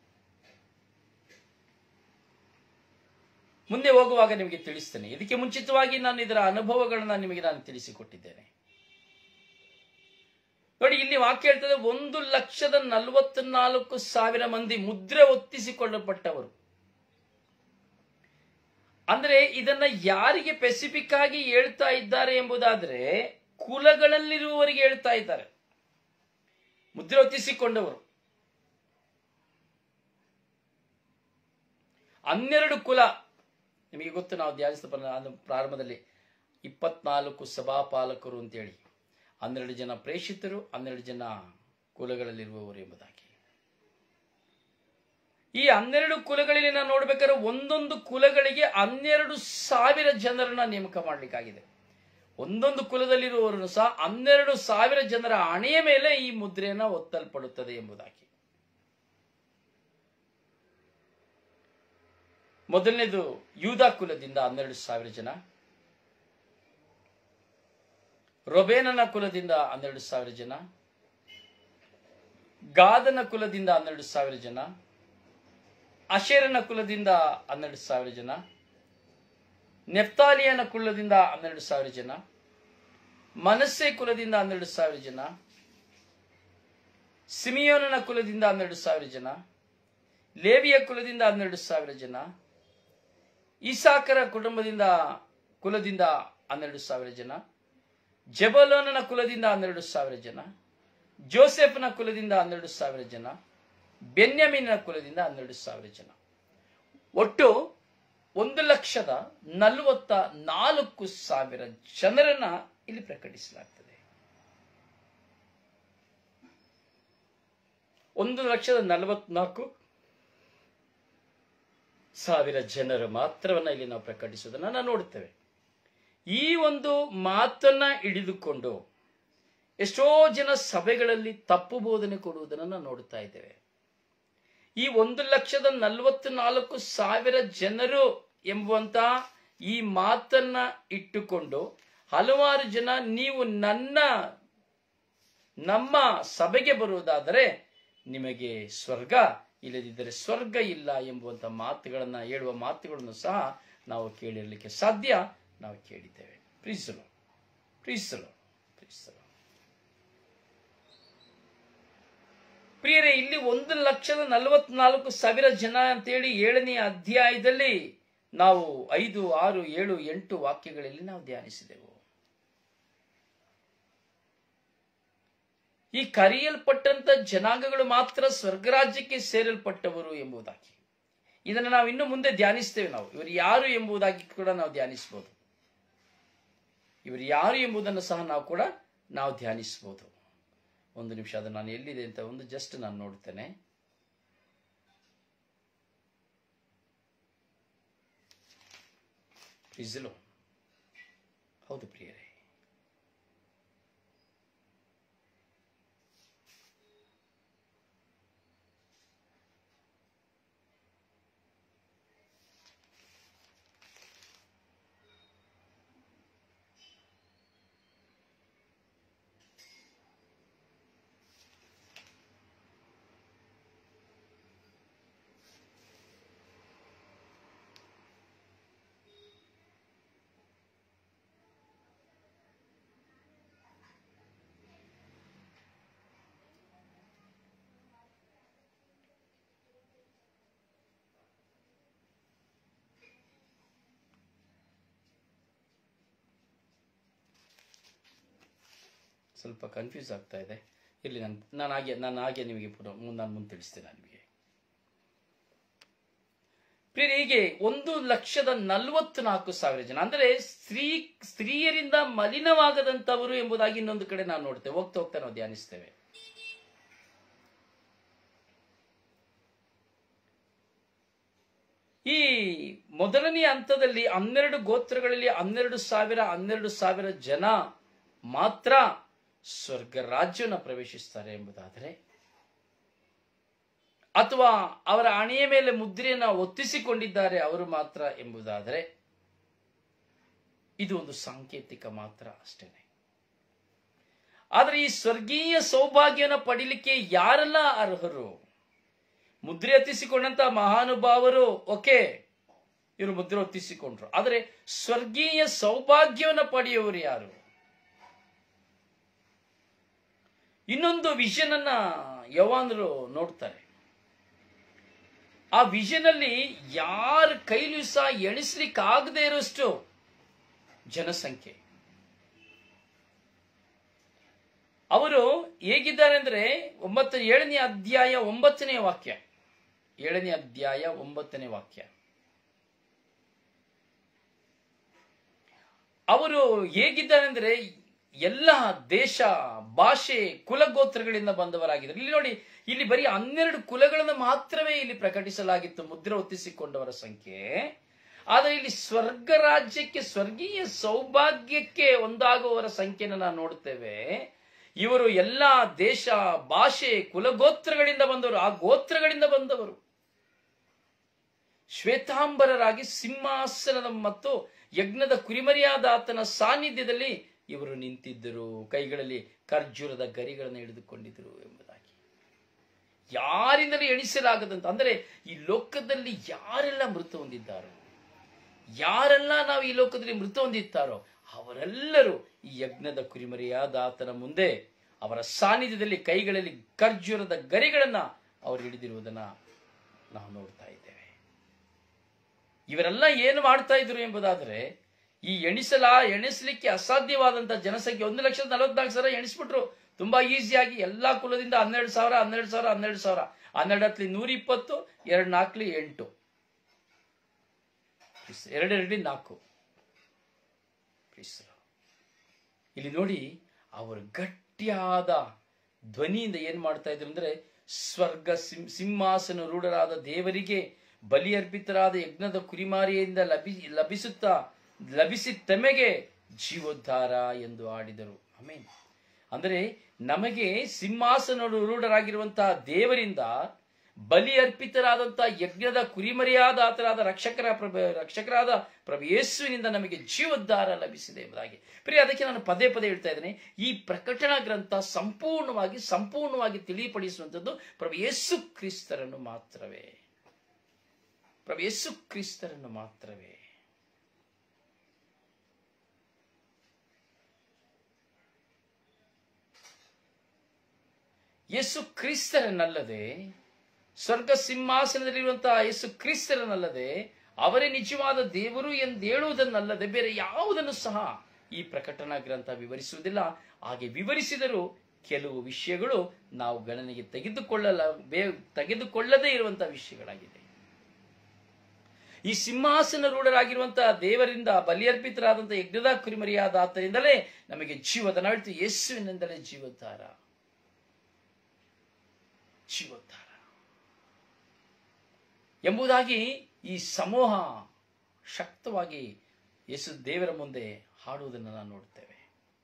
ಮುಂದೆ ಹೋಗುವಾಗ ನಿಮಗೆ ತಿಳಿಸ್ತೇನೆ ಇದಕ್ಕೆ ಮುಂಚಿತವಾಗಿ ನಾನು ಇದರ ಅನುಭವಗಳನ್ನ ನಿಮಗೆ ನಾನು ತಿಳಿಸಿಕೊಟ್ಟಿದ್ದೇನೆ ನೋಡಿ ಇಲ್ಲಿ ವಾಕ್ಯ ಹೇಳ್ತದೆ ಒಂದು ಲಕ್ಷದ ನಲವತ್ನಾಲ್ಕು ಸಾವಿರ ಮಂದಿ ಮುದ್ರೆ ಒತ್ತಿಸಿಕೊಳ್ಳಲ್ಪಟ್ಟವರು ಅಂದ್ರೆ ಇದನ್ನ ಯಾರಿಗೆ ಪೆಸಿಫಿಕ್ ಆಗಿ ಹೇಳ್ತಾ ಇದ್ದಾರೆ ಎಂಬುದಾದ್ರೆ ಕುಲಗಳಲ್ಲಿರುವವರಿಗೆ ಹೇಳ್ತಾ ಇದ್ದಾರೆ ಮುದ್ರೆ ಒತ್ತಿಸಿಕೊಂಡವರು ಹನ್ನೆರಡು ಕುಲ ನಿಮಗೆ ಗೊತ್ತು ನಾವು ಧ್ಯಾನಿಸಿದ ಪ್ರಾರಂಭದಲ್ಲಿ ಇಪ್ಪತ್ನಾಲ್ಕು ಸಭಾಪಾಲಕರು ಅಂತೇಳಿ ಹನ್ನೆರಡು ಜನ ಪ್ರೇಷಿತರು ಹನ್ನೆರಡು ಜನ ಕುಲಗಳಲ್ಲಿರುವವರು ಎಂಬುದಾಗಿ ಈ ಹನ್ನೆರಡು ಕುಲಗಳಲ್ಲಿ ನಾವು ನೋಡ್ಬೇಕಾದ್ರೆ ಒಂದೊಂದು ಕುಲಗಳಿಗೆ ಹನ್ನೆರಡು ಸಾವಿರ ಜನರನ್ನ ನೇಮಕ ಮಾಡಲಿಕ್ಕಾಗಿದೆ ಒಂದೊಂದು ಕುಲದಲ್ಲಿರುವವರನ್ನು ಸಹ ಹನ್ನೆರಡು ಸಾವಿರ ಜನರ ಹಣೆಯ ಮೇಲೆ ಈ ಮುದ್ರೆಯನ್ನ ಒತ್ತಲ್ಪಡುತ್ತದೆ ಎಂಬುದಾಗಿ ಮೊದಲನೇದು ಯೂದಾ ಕುಲದಿಂದ ಹನ್ನೆರಡು ಸಾವಿರ ಜನ ರೊಬೇನನ ಕುಲದಿಂದ ಹನ್ನೆರಡು ಸಾವಿರ ಜನ ಗಾದನ ಕುಲದಿಂದ ಹನ್ನೆರಡು ಸಾವಿರ ಜನ ಅಶೇರನ ಕುಲದಿಂದ ಹನ್ನೆರಡು ಸಾವಿರ ಜನ ನೆಫ್ತಾಲಿಯನ ಕುಲದಿಂದ ಹನ್ನೆರಡು ಸಾವಿರ ಜನ ಮನಸ್ಸೆ ಕುಲದಿಂದ ಹನ್ನೆರಡು ಸಾವಿರ ಜನ ಸಿಮಿಯೋನನ ಕುಲದಿಂದ ಹನ್ನೆರಡು ಸಾವಿರ ಜನ ಲೇವಿಯ ಕುಲದಿಂದ ಹನ್ನೆರಡು ಸಾವಿರ ಜನ ಇಸಾಕರ ಕುಟುಂಬದಿಂದ ಕುಲದಿಂದ ಹನ್ನೆರಡು ಸಾವಿರ ಜನ ಜಬಲೋನನ ಕುಲದಿಂದ ಹನ್ನೆರಡು ಸಾವಿರ ಜನ ಜೋಸೆಫ್ನ ಕುಲದಿಂದ ಹನ್ನೆರಡು ಸಾವಿರ ಜನ ಬೆನ್ಯಮೀನ ಕುಲದಿಂದ ಹನ್ನೆರಡು ಸಾವಿರ ಜನ ಒಟ್ಟು ಒಂದು ಲಕ್ಷ ಲಕ್ಷದ ನಲವತ್ತ ನಾಲ್ಕು ಸಾವಿರ ಜನರನ್ನ ಇಲ್ಲಿ ಪ್ರಕಟಿಸಲಾಗ್ತದೆ ಒಂದು ಲಕ್ಷದ ನಲವತ್ನಾಲ್ಕು ಸಾವಿರ ಜನರು ಮಾತ್ರವನ್ನ ಇಲ್ಲಿ ನಾವು ಪ್ರಕಟಿಸುವುದನ್ನ ನಾವು ನೋಡುತ್ತೇವೆ ಈ ಒಂದು ಮಾತನ್ನ ಹಿಡಿದುಕೊಂಡು ಎಷ್ಟೋ ಜನ ಸಭೆಗಳಲ್ಲಿ ತಪ್ಪು ಬೋಧನೆ ಕೊಡುವುದನ್ನು ನಾವು ನೋಡುತ್ತಾ ಇದ್ದೇವೆ ಈ ಒಂದು ಲಕ್ಷದ ನಲವತ್ತು ನಾಲ್ಕು ಸಾವಿರ ಜನರು ಎಂಬುವಂತ ಈ ಮಾತನ್ನ ಇಟ್ಟುಕೊಂಡು ಹಲವಾರು ಜನ ನೀವು ನನ್ನ ನಮ್ಮ ಸಭೆಗೆ ಬರುವುದಾದರೆ ನಿಮಗೆ ಸ್ವರ್ಗ ಇಲ್ಲದಿದ್ದರೆ ಸ್ವರ್ಗ ಇಲ್ಲ ಎಂಬುವಂತ ಮಾತುಗಳನ್ನ ಹೇಳುವ ಮಾತುಗಳನ್ನು ಸಹ ನಾವು ಕೇಳಿರಲಿಕ್ಕೆ ಸಾಧ್ಯ ನಾವು ಕೇಳಿದ್ದೇವೆ ಪ್ರೀಸಲು ಪ್ರೀಸಲು ಪ್ರೀಸಲು ಪ್ರಿಯರೇ ಇಲ್ಲಿ ಒಂದು ಲಕ್ಷದ ನಲವತ್ನಾಲ್ಕು ಸಾವಿರ ಜನ ಅಂತೇಳಿ ಏಳನೇ ಅಧ್ಯಾಯದಲ್ಲಿ ನಾವು ಐದು ಆರು ಏಳು ಎಂಟು ವಾಕ್ಯಗಳಲ್ಲಿ ನಾವು ಧ್ಯಾನಿಸಿದೆವು ಈ ಕರೆಯಲ್ಪಟ್ಟಂತ ಜನಾಂಗಗಳು ಮಾತ್ರ ಸ್ವರ್ಗರಾಜ್ಯಕ್ಕೆ ಸೇರಲ್ಪಟ್ಟವರು ಎಂಬುದಾಗಿ ಇದನ್ನು ನಾವು ಇನ್ನು ಮುಂದೆ ಧ್ಯಾನಿಸ್ತೇವೆ ನಾವು ಇವರು ಯಾರು ಎಂಬುದಾಗಿ ಕೂಡ ನಾವು ಧ್ಯಾನಿಸಬಹುದು ಇವರು ಯಾರು ಎಂಬುದನ್ನು ಸಹ ನಾವು ಕೂಡ ನಾವು ಧ್ಯಾನಿಸಬಹುದು ಒಂದು ನಿಮಿಷ ಅದು ನಾನು ಎಲ್ಲಿದೆ ಅಂತ ಒಂದು ಜಸ್ಟ್ ನಾನು ನೋಡ್ತೇನೆ ಪ್ರಿಸಲು ಹೌದು ಪ್ರಿಯರೇ ಸ್ವಲ್ಪ ಕನ್ಫ್ಯೂಸ್ ಆಗ್ತಾ ಇದೆ ಇಲ್ಲಿ ನಾನು ನಾನು ಹಾಗೆ ನಾನು ಹಾಗೆ ನಿಮಗೆ ಪುನಃ ಮುಂದೆ ನಾನು ಮುಂದೆ ತಿಳಿಸ್ತೇನೆ ನಾನು ನಿಮಗೆ ಪ್ರಿಯರೇ, ಹೀಗೆ ಒಂದು ಲಕ್ಷದ ನಲವತ್ನಾಲ್ಕು ಸಾವಿರ ಜನ ಅಂದರೆ ಸ್ತ್ರೀ ಸ್ತ್ರೀಯರಿಂದ ಮಲಿನವಾಗದಂತವರು ಎಂಬುದಾಗಿ ಇನ್ನೊಂದು ಕಡೆ ನಾವು ನೋಡ್ತೇವೆ ಹೋಗ್ತಾ ಹೋಗ್ತಾ ನಾವು ಧ್ಯಾನಿಸ್ತೇವೆ ಈ ಮೊದಲನೆಯ ಹಂತದಲ್ಲಿ ಹನ್ನೆರಡು ಗೋತ್ರಗಳಲ್ಲಿ ಹನ್ನೆರಡು ಸಾವಿರ ಹನ್ನೆರಡು ಸಾವಿರ ಜನ ಮಾತ್ರ ಸ್ವರ್ಗ ರಾಜ್ಯವನ್ನು ಪ್ರವೇಶಿಸ್ತಾರೆ ಎಂಬುದಾದರೆ ಅಥವಾ ಅವರ ಹಣೆಯ ಮೇಲೆ ಮುದ್ರೆಯನ್ನು ಒತ್ತಿಸಿಕೊಂಡಿದ್ದಾರೆ ಅವರು ಮಾತ್ರ ಎಂಬುದಾದರೆ ಇದು ಒಂದು ಸಾಂಕೇತಿಕ ಮಾತ್ರ ಅಷ್ಟೇನೆ ಆದರೆ ಈ ಸ್ವರ್ಗೀಯ ಸೌಭಾಗ್ಯನ ಪಡಿಲಿಕ್ಕೆ ಯಾರೆಲ್ಲ ಅರ್ಹರು ಮುದ್ರೆ ಹತ್ತಿಸಿಕೊಂಡಂತ ಮಹಾನುಭಾವರು ಓಕೆ ಇವರು ಮುದ್ರೆ ಹೊತ್ತಿಸಿಕೊಂಡ್ರು ಆದರೆ ಸ್ವರ್ಗೀಯ ಸೌಭಾಗ್ಯವನ್ನು ಪಡೆಯುವವರು ಯಾರು ಇನ್ನೊಂದು ವಿಷನ್ ಅನ್ನ ಯವಾನರು ನೋಡ್ತಾರೆ ಆ ವಿಷನ್ ಅಲ್ಲಿ ಯಾರ ಕೈಲೂ ಸಹ ಎಣಿಸ್ಲಿಕ್ಕೆ ಆಗದೆ ಇರೋಷ್ಟು ಜನಸಂಖ್ಯೆ ಅವರು ಹೇಗಿದ್ದಾರೆ ಅಂದ್ರೆ ಒಂಬತ್ತು ಏಳನೇ ಅಧ್ಯಾಯ ಒಂಬತ್ತನೇ ವಾಕ್ಯ ಏಳನೇ ಅಧ್ಯಾಯ ಒಂಬತ್ತನೇ ವಾಕ್ಯ ಅವರು ಹೇಗಿದ್ದಾರೆ ಅಂದ್ರೆ ಎಲ್ಲ ದೇಶ ಭಾಷೆ ಕುಲಗೋತ್ರಗಳಿಂದ ಬಂದವರಾಗಿದ್ದಾರೆ ಇಲ್ಲಿ ನೋಡಿ ಇಲ್ಲಿ ಬರೀ ಹನ್ನೆರಡು ಕುಲಗಳನ್ನು ಮಾತ್ರವೇ ಇಲ್ಲಿ ಪ್ರಕಟಿಸಲಾಗಿತ್ತು ಮುದ್ರೆ ಒತ್ತಿಸಿಕೊಂಡವರ ಸಂಖ್ಯೆ ಆದರೆ ಇಲ್ಲಿ ಸ್ವರ್ಗ ರಾಜ್ಯಕ್ಕೆ ಸ್ವರ್ಗೀಯ ಸೌಭಾಗ್ಯಕ್ಕೆ ಒಂದಾಗುವವರ ಸಂಖ್ಯೆಯನ್ನು ನಾವು ನೋಡುತ್ತೇವೆ ಇವರು ಎಲ್ಲ ದೇಶ ಭಾಷೆ ಕುಲಗೋತ್ರಗಳಿಂದ ಬಂದವರು ಆ ಗೋತ್ರಗಳಿಂದ ಬಂದವರು ಶ್ವೇತಾಂಬರರಾಗಿ ಸಿಂಹಾಸನದ ಮತ್ತು ಯಜ್ಞದ ಕುರಿಮರಿಯಾದ ಆತನ ಸಾನ್ನಿಧ್ಯದಲ್ಲಿ ಇವರು ನಿಂತಿದ್ದರು ಕೈಗಳಲ್ಲಿ ಖರ್ಜೂರದ ಗರಿಗಳನ್ನು ಹಿಡಿದುಕೊಂಡಿದ್ದರು ಎಂಬುದಾಗಿ ಯಾರಿಂದಲೂ ಎಣಿಸಲಾಗದಂತ ಅಂದರೆ ಈ ಲೋಕದಲ್ಲಿ ಯಾರೆಲ್ಲ ಮೃತ ಹೊಂದಿದ್ದಾರೋ ಯಾರೆಲ್ಲ ನಾವು ಈ ಲೋಕದಲ್ಲಿ ಮೃತ ಹೊಂದಿದ್ದಾರೋ ಅವರೆಲ್ಲರೂ ಈ ಯಜ್ಞದ ಕುರಿಮರಿಯಾದ ಆತನ ಮುಂದೆ ಅವರ ಸಾನ್ನಿಧ್ಯದಲ್ಲಿ ಕೈಗಳಲ್ಲಿ ಖರ್ಜೂರದ ಗರಿಗಳನ್ನ ಅವರು ಹಿಡಿದಿರುವುದನ್ನ ನಾವು ನೋಡ್ತಾ ಇದ್ದೇವೆ ಇವರೆಲ್ಲ ಏನು ಮಾಡ್ತಾ ಇದ್ರು ಎಂಬುದಾದರೆ ಈ ಎಣಿಸಲ ಎಣಿಸಲಿಕ್ಕೆ ಅಸಾಧ್ಯವಾದಂತಹ ಜನಸಂಖ್ಯೆ ಒಂದು ಲಕ್ಷದ ನಲವತ್ನಾಲ್ಕು ಸಾವಿರ ಎಣಿಸ್ಬಿಟ್ರು ತುಂಬಾ ಈಸಿಯಾಗಿ ಎಲ್ಲಾ ಕುಲದಿಂದ ಹನ್ನೆರಡು ಸಾವಿರ ಹನ್ನೆರಡು ಸಾವಿರ ಹನ್ನೆರಡು ಸಾವಿರ ಹನ್ನೆರಡು ಹತ್ಲಿ ನೂರ ಇಪ್ಪತ್ತು ಎರಡು ನಾಲ್ಕಲಿ ಎಂಟು ಎರಡೆರಡಿ ನಾಲ್ಕು Praise the Lord. ಇಲ್ಲಿ ನೋಡಿ ಅವರು ಗಟ್ಟಿಯಾದ ಧ್ವನಿಯಿಂದ ಏನ್ ಮಾಡ್ತಾ ಇದ್ರು ಅಂದ್ರೆ ಸ್ವರ್ಗ ಸಿಂ ಸಿಂಹಾಸನ ರೂಢರಾದ ದೇವರಿಗೆ ಬಲಿ ಅರ್ಪಿತರಾದ ಯಜ್ಞದ ಕುರಿಮಾರಿಯಿಂದ ಲಭಿ ಲಭಿಸುತ್ತಾ ಲಭಿಸಿ ತಮೆಗೆ ಜೀವೋದ್ಧಾರ ಎಂದು ಆಡಿದರು ಆಮೇನ್ ಅಂದರೆ ನಮಗೆ ಸಿಂಹಾಸನ ರೂಢರಾಗಿರುವಂತಹ ದೇವರಿಂದ ಬಲಿ ಅರ್ಪಿತರಾದಂತಹ ಯಜ್ಞದ ಕುರಿಮರಿಯಾದ ಆತರಾದ ರಕ್ಷಕರ ಪ್ರಭ ರಕ್ಷಕರಾದ ಪ್ರಭು ಯೇಸುವಿನಿಂದ ನಮಗೆ ಜೀವೋದ್ಧಾರ ಲಭಿಸಿದೆ ಎಂಬುದಾಗಿ ಪ್ರಿಯ ಅದಕ್ಕೆ ನಾನು ಪದೇ ಪದೇ ಹೇಳ್ತಾ ಇದ್ದೇನೆ ಈ ಪ್ರಕಟಣಾ ಗ್ರಂಥ ಸಂಪೂರ್ಣವಾಗಿ ಸಂಪೂರ್ಣವಾಗಿ ತಿಳಿಪಡಿಸುವಂಥದ್ದು ಪ್ರಭು ಯೇಸು ಕ್ರಿಸ್ತರನ್ನು ಮಾತ್ರವೇ ಪ್ರಭು ಯೇಸು ಕ್ರಿಸ್ತರನ್ನು ಮಾತ್ರವೇ ಯೇಸು ಕ್ರಿಸ್ತರನ್ನಲ್ಲದೆ ಸ್ವರ್ಗ ಸಿಂಹಾಸನದಲ್ಲಿರುವಂತಹ ಯೇಸು ಕ್ರಿಸ್ತರನ್ನಲ್ಲದೆ ಅವರೇ ನಿಜವಾದ ದೇವರು ಎಂದು ಹೇಳುವುದನ್ನಲ್ಲದೆ ಬೇರೆ ಯಾವುದನ್ನು ಸಹ ಈ ಪ್ರಕಟಣಾ ಗ್ರಂಥ ವಿವರಿಸುವುದಿಲ್ಲ ಹಾಗೆ ವಿವರಿಸಿದರೂ ಕೆಲವು ವಿಷಯಗಳು ನಾವು ಗಣನೆಗೆ ತೆಗೆದುಕೊಳ್ಳಲ ಬೇ ತೆಗೆದುಕೊಳ್ಳದೇ ಇರುವಂತಹ ವಿಷಯಗಳಾಗಿದೆ ಈ ಸಿಂಹಾಸನ ರೂಢರಾಗಿರುವಂತಹ ದೇವರಿಂದ ಬಲಿಯರ್ಪಿತರಾದಂತಹ ಯಜ್ಞದ ಕುರಿಮರಿಯಾದ ಆತನಿಂದಲೇ ನಮಗೆ ಜೀವದ ನಾಳ್ತು ಯೇಸುವಿನಿಂದಲೇ ಜೀವೋದ್ಧಾರ ಜೀವೋದ್ಧಾರ ಎಂಬುದಾಗಿ ಈ ಸಮೂಹ ಶಕ್ತವಾಗಿ ಯೇಸು ದೇವರ ಮುಂದೆ ಹಾಡುವುದನ್ನು ನಾವು ನೋಡ್ತೇವೆ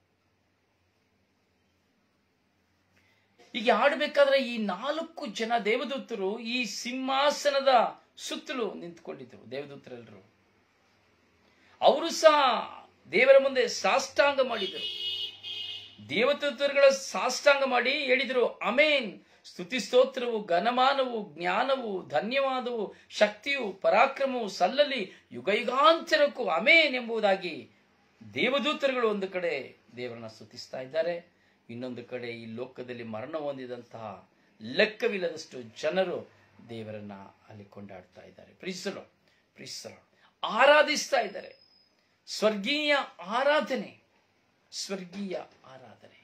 ಹೀಗೆ ಆಡಬೇಕಾದ್ರೆ ಈ ನಾಲ್ಕು ಜನ ದೇವದೂತರು ಈ ಸಿಂಹಾಸನದ ಸುತ್ತಲೂ ನಿಂತ್ಕೊಂಡಿದ್ದರು ದೇವದೂತರೆಲ್ಲರೂ ಅವರು ಸಹ ದೇವರ ಮುಂದೆ ಸಾಷ್ಟಾಂಗ ಮಾಡಿದರು ದೇವದೂತರುಗಳ ಸಾಷ್ಟಾಂಗ ಮಾಡಿ ಹೇಳಿದರು ಅಮೇನ್ ಸ್ತುತಿ ಸ್ತೋತ್ರವು ಘನಮಾನವು ಜ್ಞಾನವು ಧನ್ಯವಾದವು ಶಕ್ತಿಯು ಪರಾಕ್ರಮವು ಸಲ್ಲಲಿ ಯುಗಯುಗಾಂತರಕ್ಕೂ ಅಮೇನ್ ಎಂಬುದಾಗಿ ದೇವದೂತರುಗಳು ಒಂದು ಕಡೆ ದೇವರನ್ನ ಸ್ತುತಿಸ್ತಾ ಇದ್ದಾರೆ ಇನ್ನೊಂದು ಕಡೆ ಈ ಲೋಕದಲ್ಲಿ ಮರಣ ಹೊಂದಿದಂತಹ ಲೆಕ್ಕವಿಲ್ಲದಷ್ಟು ಜನರು ದೇವರನ್ನ ಅಲ್ಲಿ ಕೊಂಡಾಡ್ತಾ ಇದ್ದಾರೆ ಪ್ರೀಸಲು ಪ್ರೀಸಲು ಆರಾಧಿಸ್ತಾ ಇದ್ದಾರೆ ಸ್ವರ್ಗೀಯ ಆರಾಧನೆ ಸ್ವರ್ಗೀಯ ಆರಾಧನೆ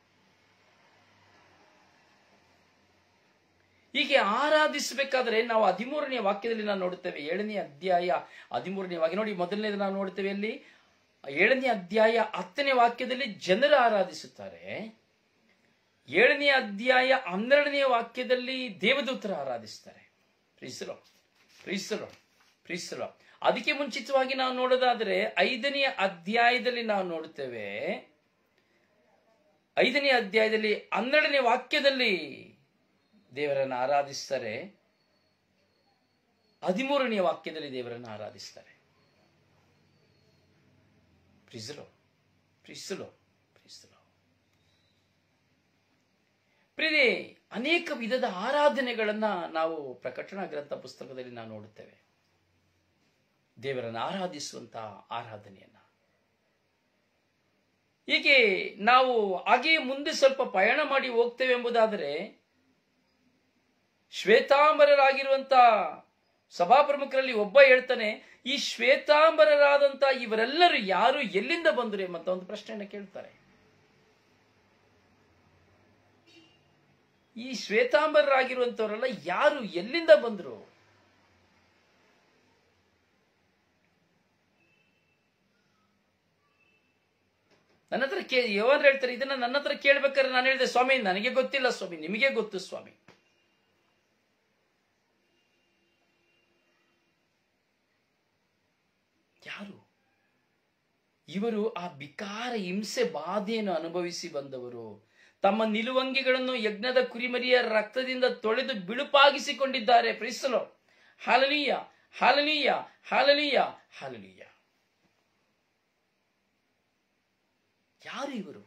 ಹೀಗೆ ಆರಾಧಿಸಬೇಕಾದ್ರೆ ನಾವು ಹದಿಮೂರನೇ ವಾಕ್ಯದಲ್ಲಿ ನಾವು ನೋಡುತ್ತೇವೆ ಏಳನೇ ಅಧ್ಯಾಯ ಹದಿಮೂರನೇ ವಾಕ್ಯ ನೋಡಿ ಮೊದಲನೇದು ನಾವು ನೋಡುತ್ತೇವೆ ಅಲ್ಲಿ ಏಳನೇ ಅಧ್ಯಾಯ ಹತ್ತನೇ ವಾಕ್ಯದಲ್ಲಿ ಜನರು ಆರಾಧಿಸುತ್ತಾರೆ ಏಳನೇ ಅಧ್ಯಾಯ ಹನ್ನೆರಡನೇ ವಾಕ್ಯದಲ್ಲಿ ದೇವದೂತರು ಆರಾಧಿಸ್ತಾರೆ ಪ್ರೀಸಲೋ ಪ್ರೀಸಲೋ ಪ್ರೀಸಲೋ ಅದಕ್ಕೆ ಮುಂಚಿತವಾಗಿ ನಾವು ನೋಡೋದಾದ್ರೆ ಐದನೇ ಅಧ್ಯಾಯದಲ್ಲಿ ನಾವು ನೋಡುತ್ತೇವೆ ಐದನೇ ಅಧ್ಯಾಯದಲ್ಲಿ ಹನ್ನೆರಡನೇ ವಾಕ್ಯದಲ್ಲಿ ದೇವರನ್ನು ಆರಾಧಿಸ್ತಾರೆ ಹದಿಮೂರನೇ ವಾಕ್ಯದಲ್ಲಿ ದೇವರನ್ನು ಆರಾಧಿಸ್ತಾರೆ ಪ್ರಿಸಲೋ ಪ್ರಿಸಲೋ ಪ್ರಿಸಲೋ ಪ್ರಿಯರೇ ಅನೇಕ ವಿಧದ ಆರಾಧನೆಗಳನ್ನ ನಾವು ಪ್ರಕಟಣಾ ಗ್ರಂಥ ಪುಸ್ತಕದಲ್ಲಿ ನಾವು ನೋಡುತ್ತೇವೆ ದೇವರನ್ನು ಆರಾಧಿಸುವಂತಹ ಆರಾಧನೆಯನ್ನ ಹೀಗೆ ನಾವು ಹಾಗೆ ಮುಂದೆ ಸ್ವಲ್ಪ ಪಯಣ ಮಾಡಿ ಹೋಗ್ತೇವೆ ಎಂಬುದಾದರೆ ಶ್ವೇತಾಂಬರರಾಗಿರುವಂತ ಸಭಾಪ್ರಮುಖರಲ್ಲಿ ಒಬ್ಬ ಹೇಳ್ತಾನೆ ಈ ಶ್ವೇತಾಂಬರರಾದಂತ ಇವರೆಲ್ಲರೂ ಯಾರು ಎಲ್ಲಿಂದ ಬಂದರು ಎಂಬಂತ ಒಂದು ಪ್ರಶ್ನೆಯನ್ನು ಕೇಳ್ತಾರೆ ಈ ಶ್ವೇತಾಂಬರರಾಗಿರುವಂತವರೆಲ್ಲ ಯಾರು ಎಲ್ಲಿಂದ ಬಂದರು ನನ್ನ ಹತ್ರ ಕೇ ಯೋವನ್ ಹೇಳ್ತಾರೆ ಇದನ್ನ ನನ್ನ ಹತ್ರ ಕೇಳ್ಬೇಕಾದ್ರೆ ನಾನು ಹೇಳಿದೆ ಸ್ವಾಮಿ ನನಗೆ ಗೊತ್ತಿಲ್ಲ ಸ್ವಾಮಿ ನಿಮಗೆ ಗೊತ್ತು ಸ್ವಾಮಿ ಯಾರು ಇವರು ಆ ಬಿಕಾರ ಹಿಂಸೆ ಬಾಧೆಯನ್ನು ಅನುಭವಿಸಿ ಬಂದವರು ತಮ್ಮ ನಿಲುವಂಗಿಗಳನ್ನು ಯಜ್ಞದ ಕುರಿಮರಿಯ ರಕ್ತದಿಂದ ತೊಳೆದು ಬಿಳುಪಾಗಿಸಿಕೊಂಡಿದ್ದಾರೆ ಪ್ರಿಸಲೋ ಹಾಲನೀಯ ಹಾಲನೀಯ ಹಾಲನೀಯ ಹಾಲನೀಯ ಯಾರು ಇವರು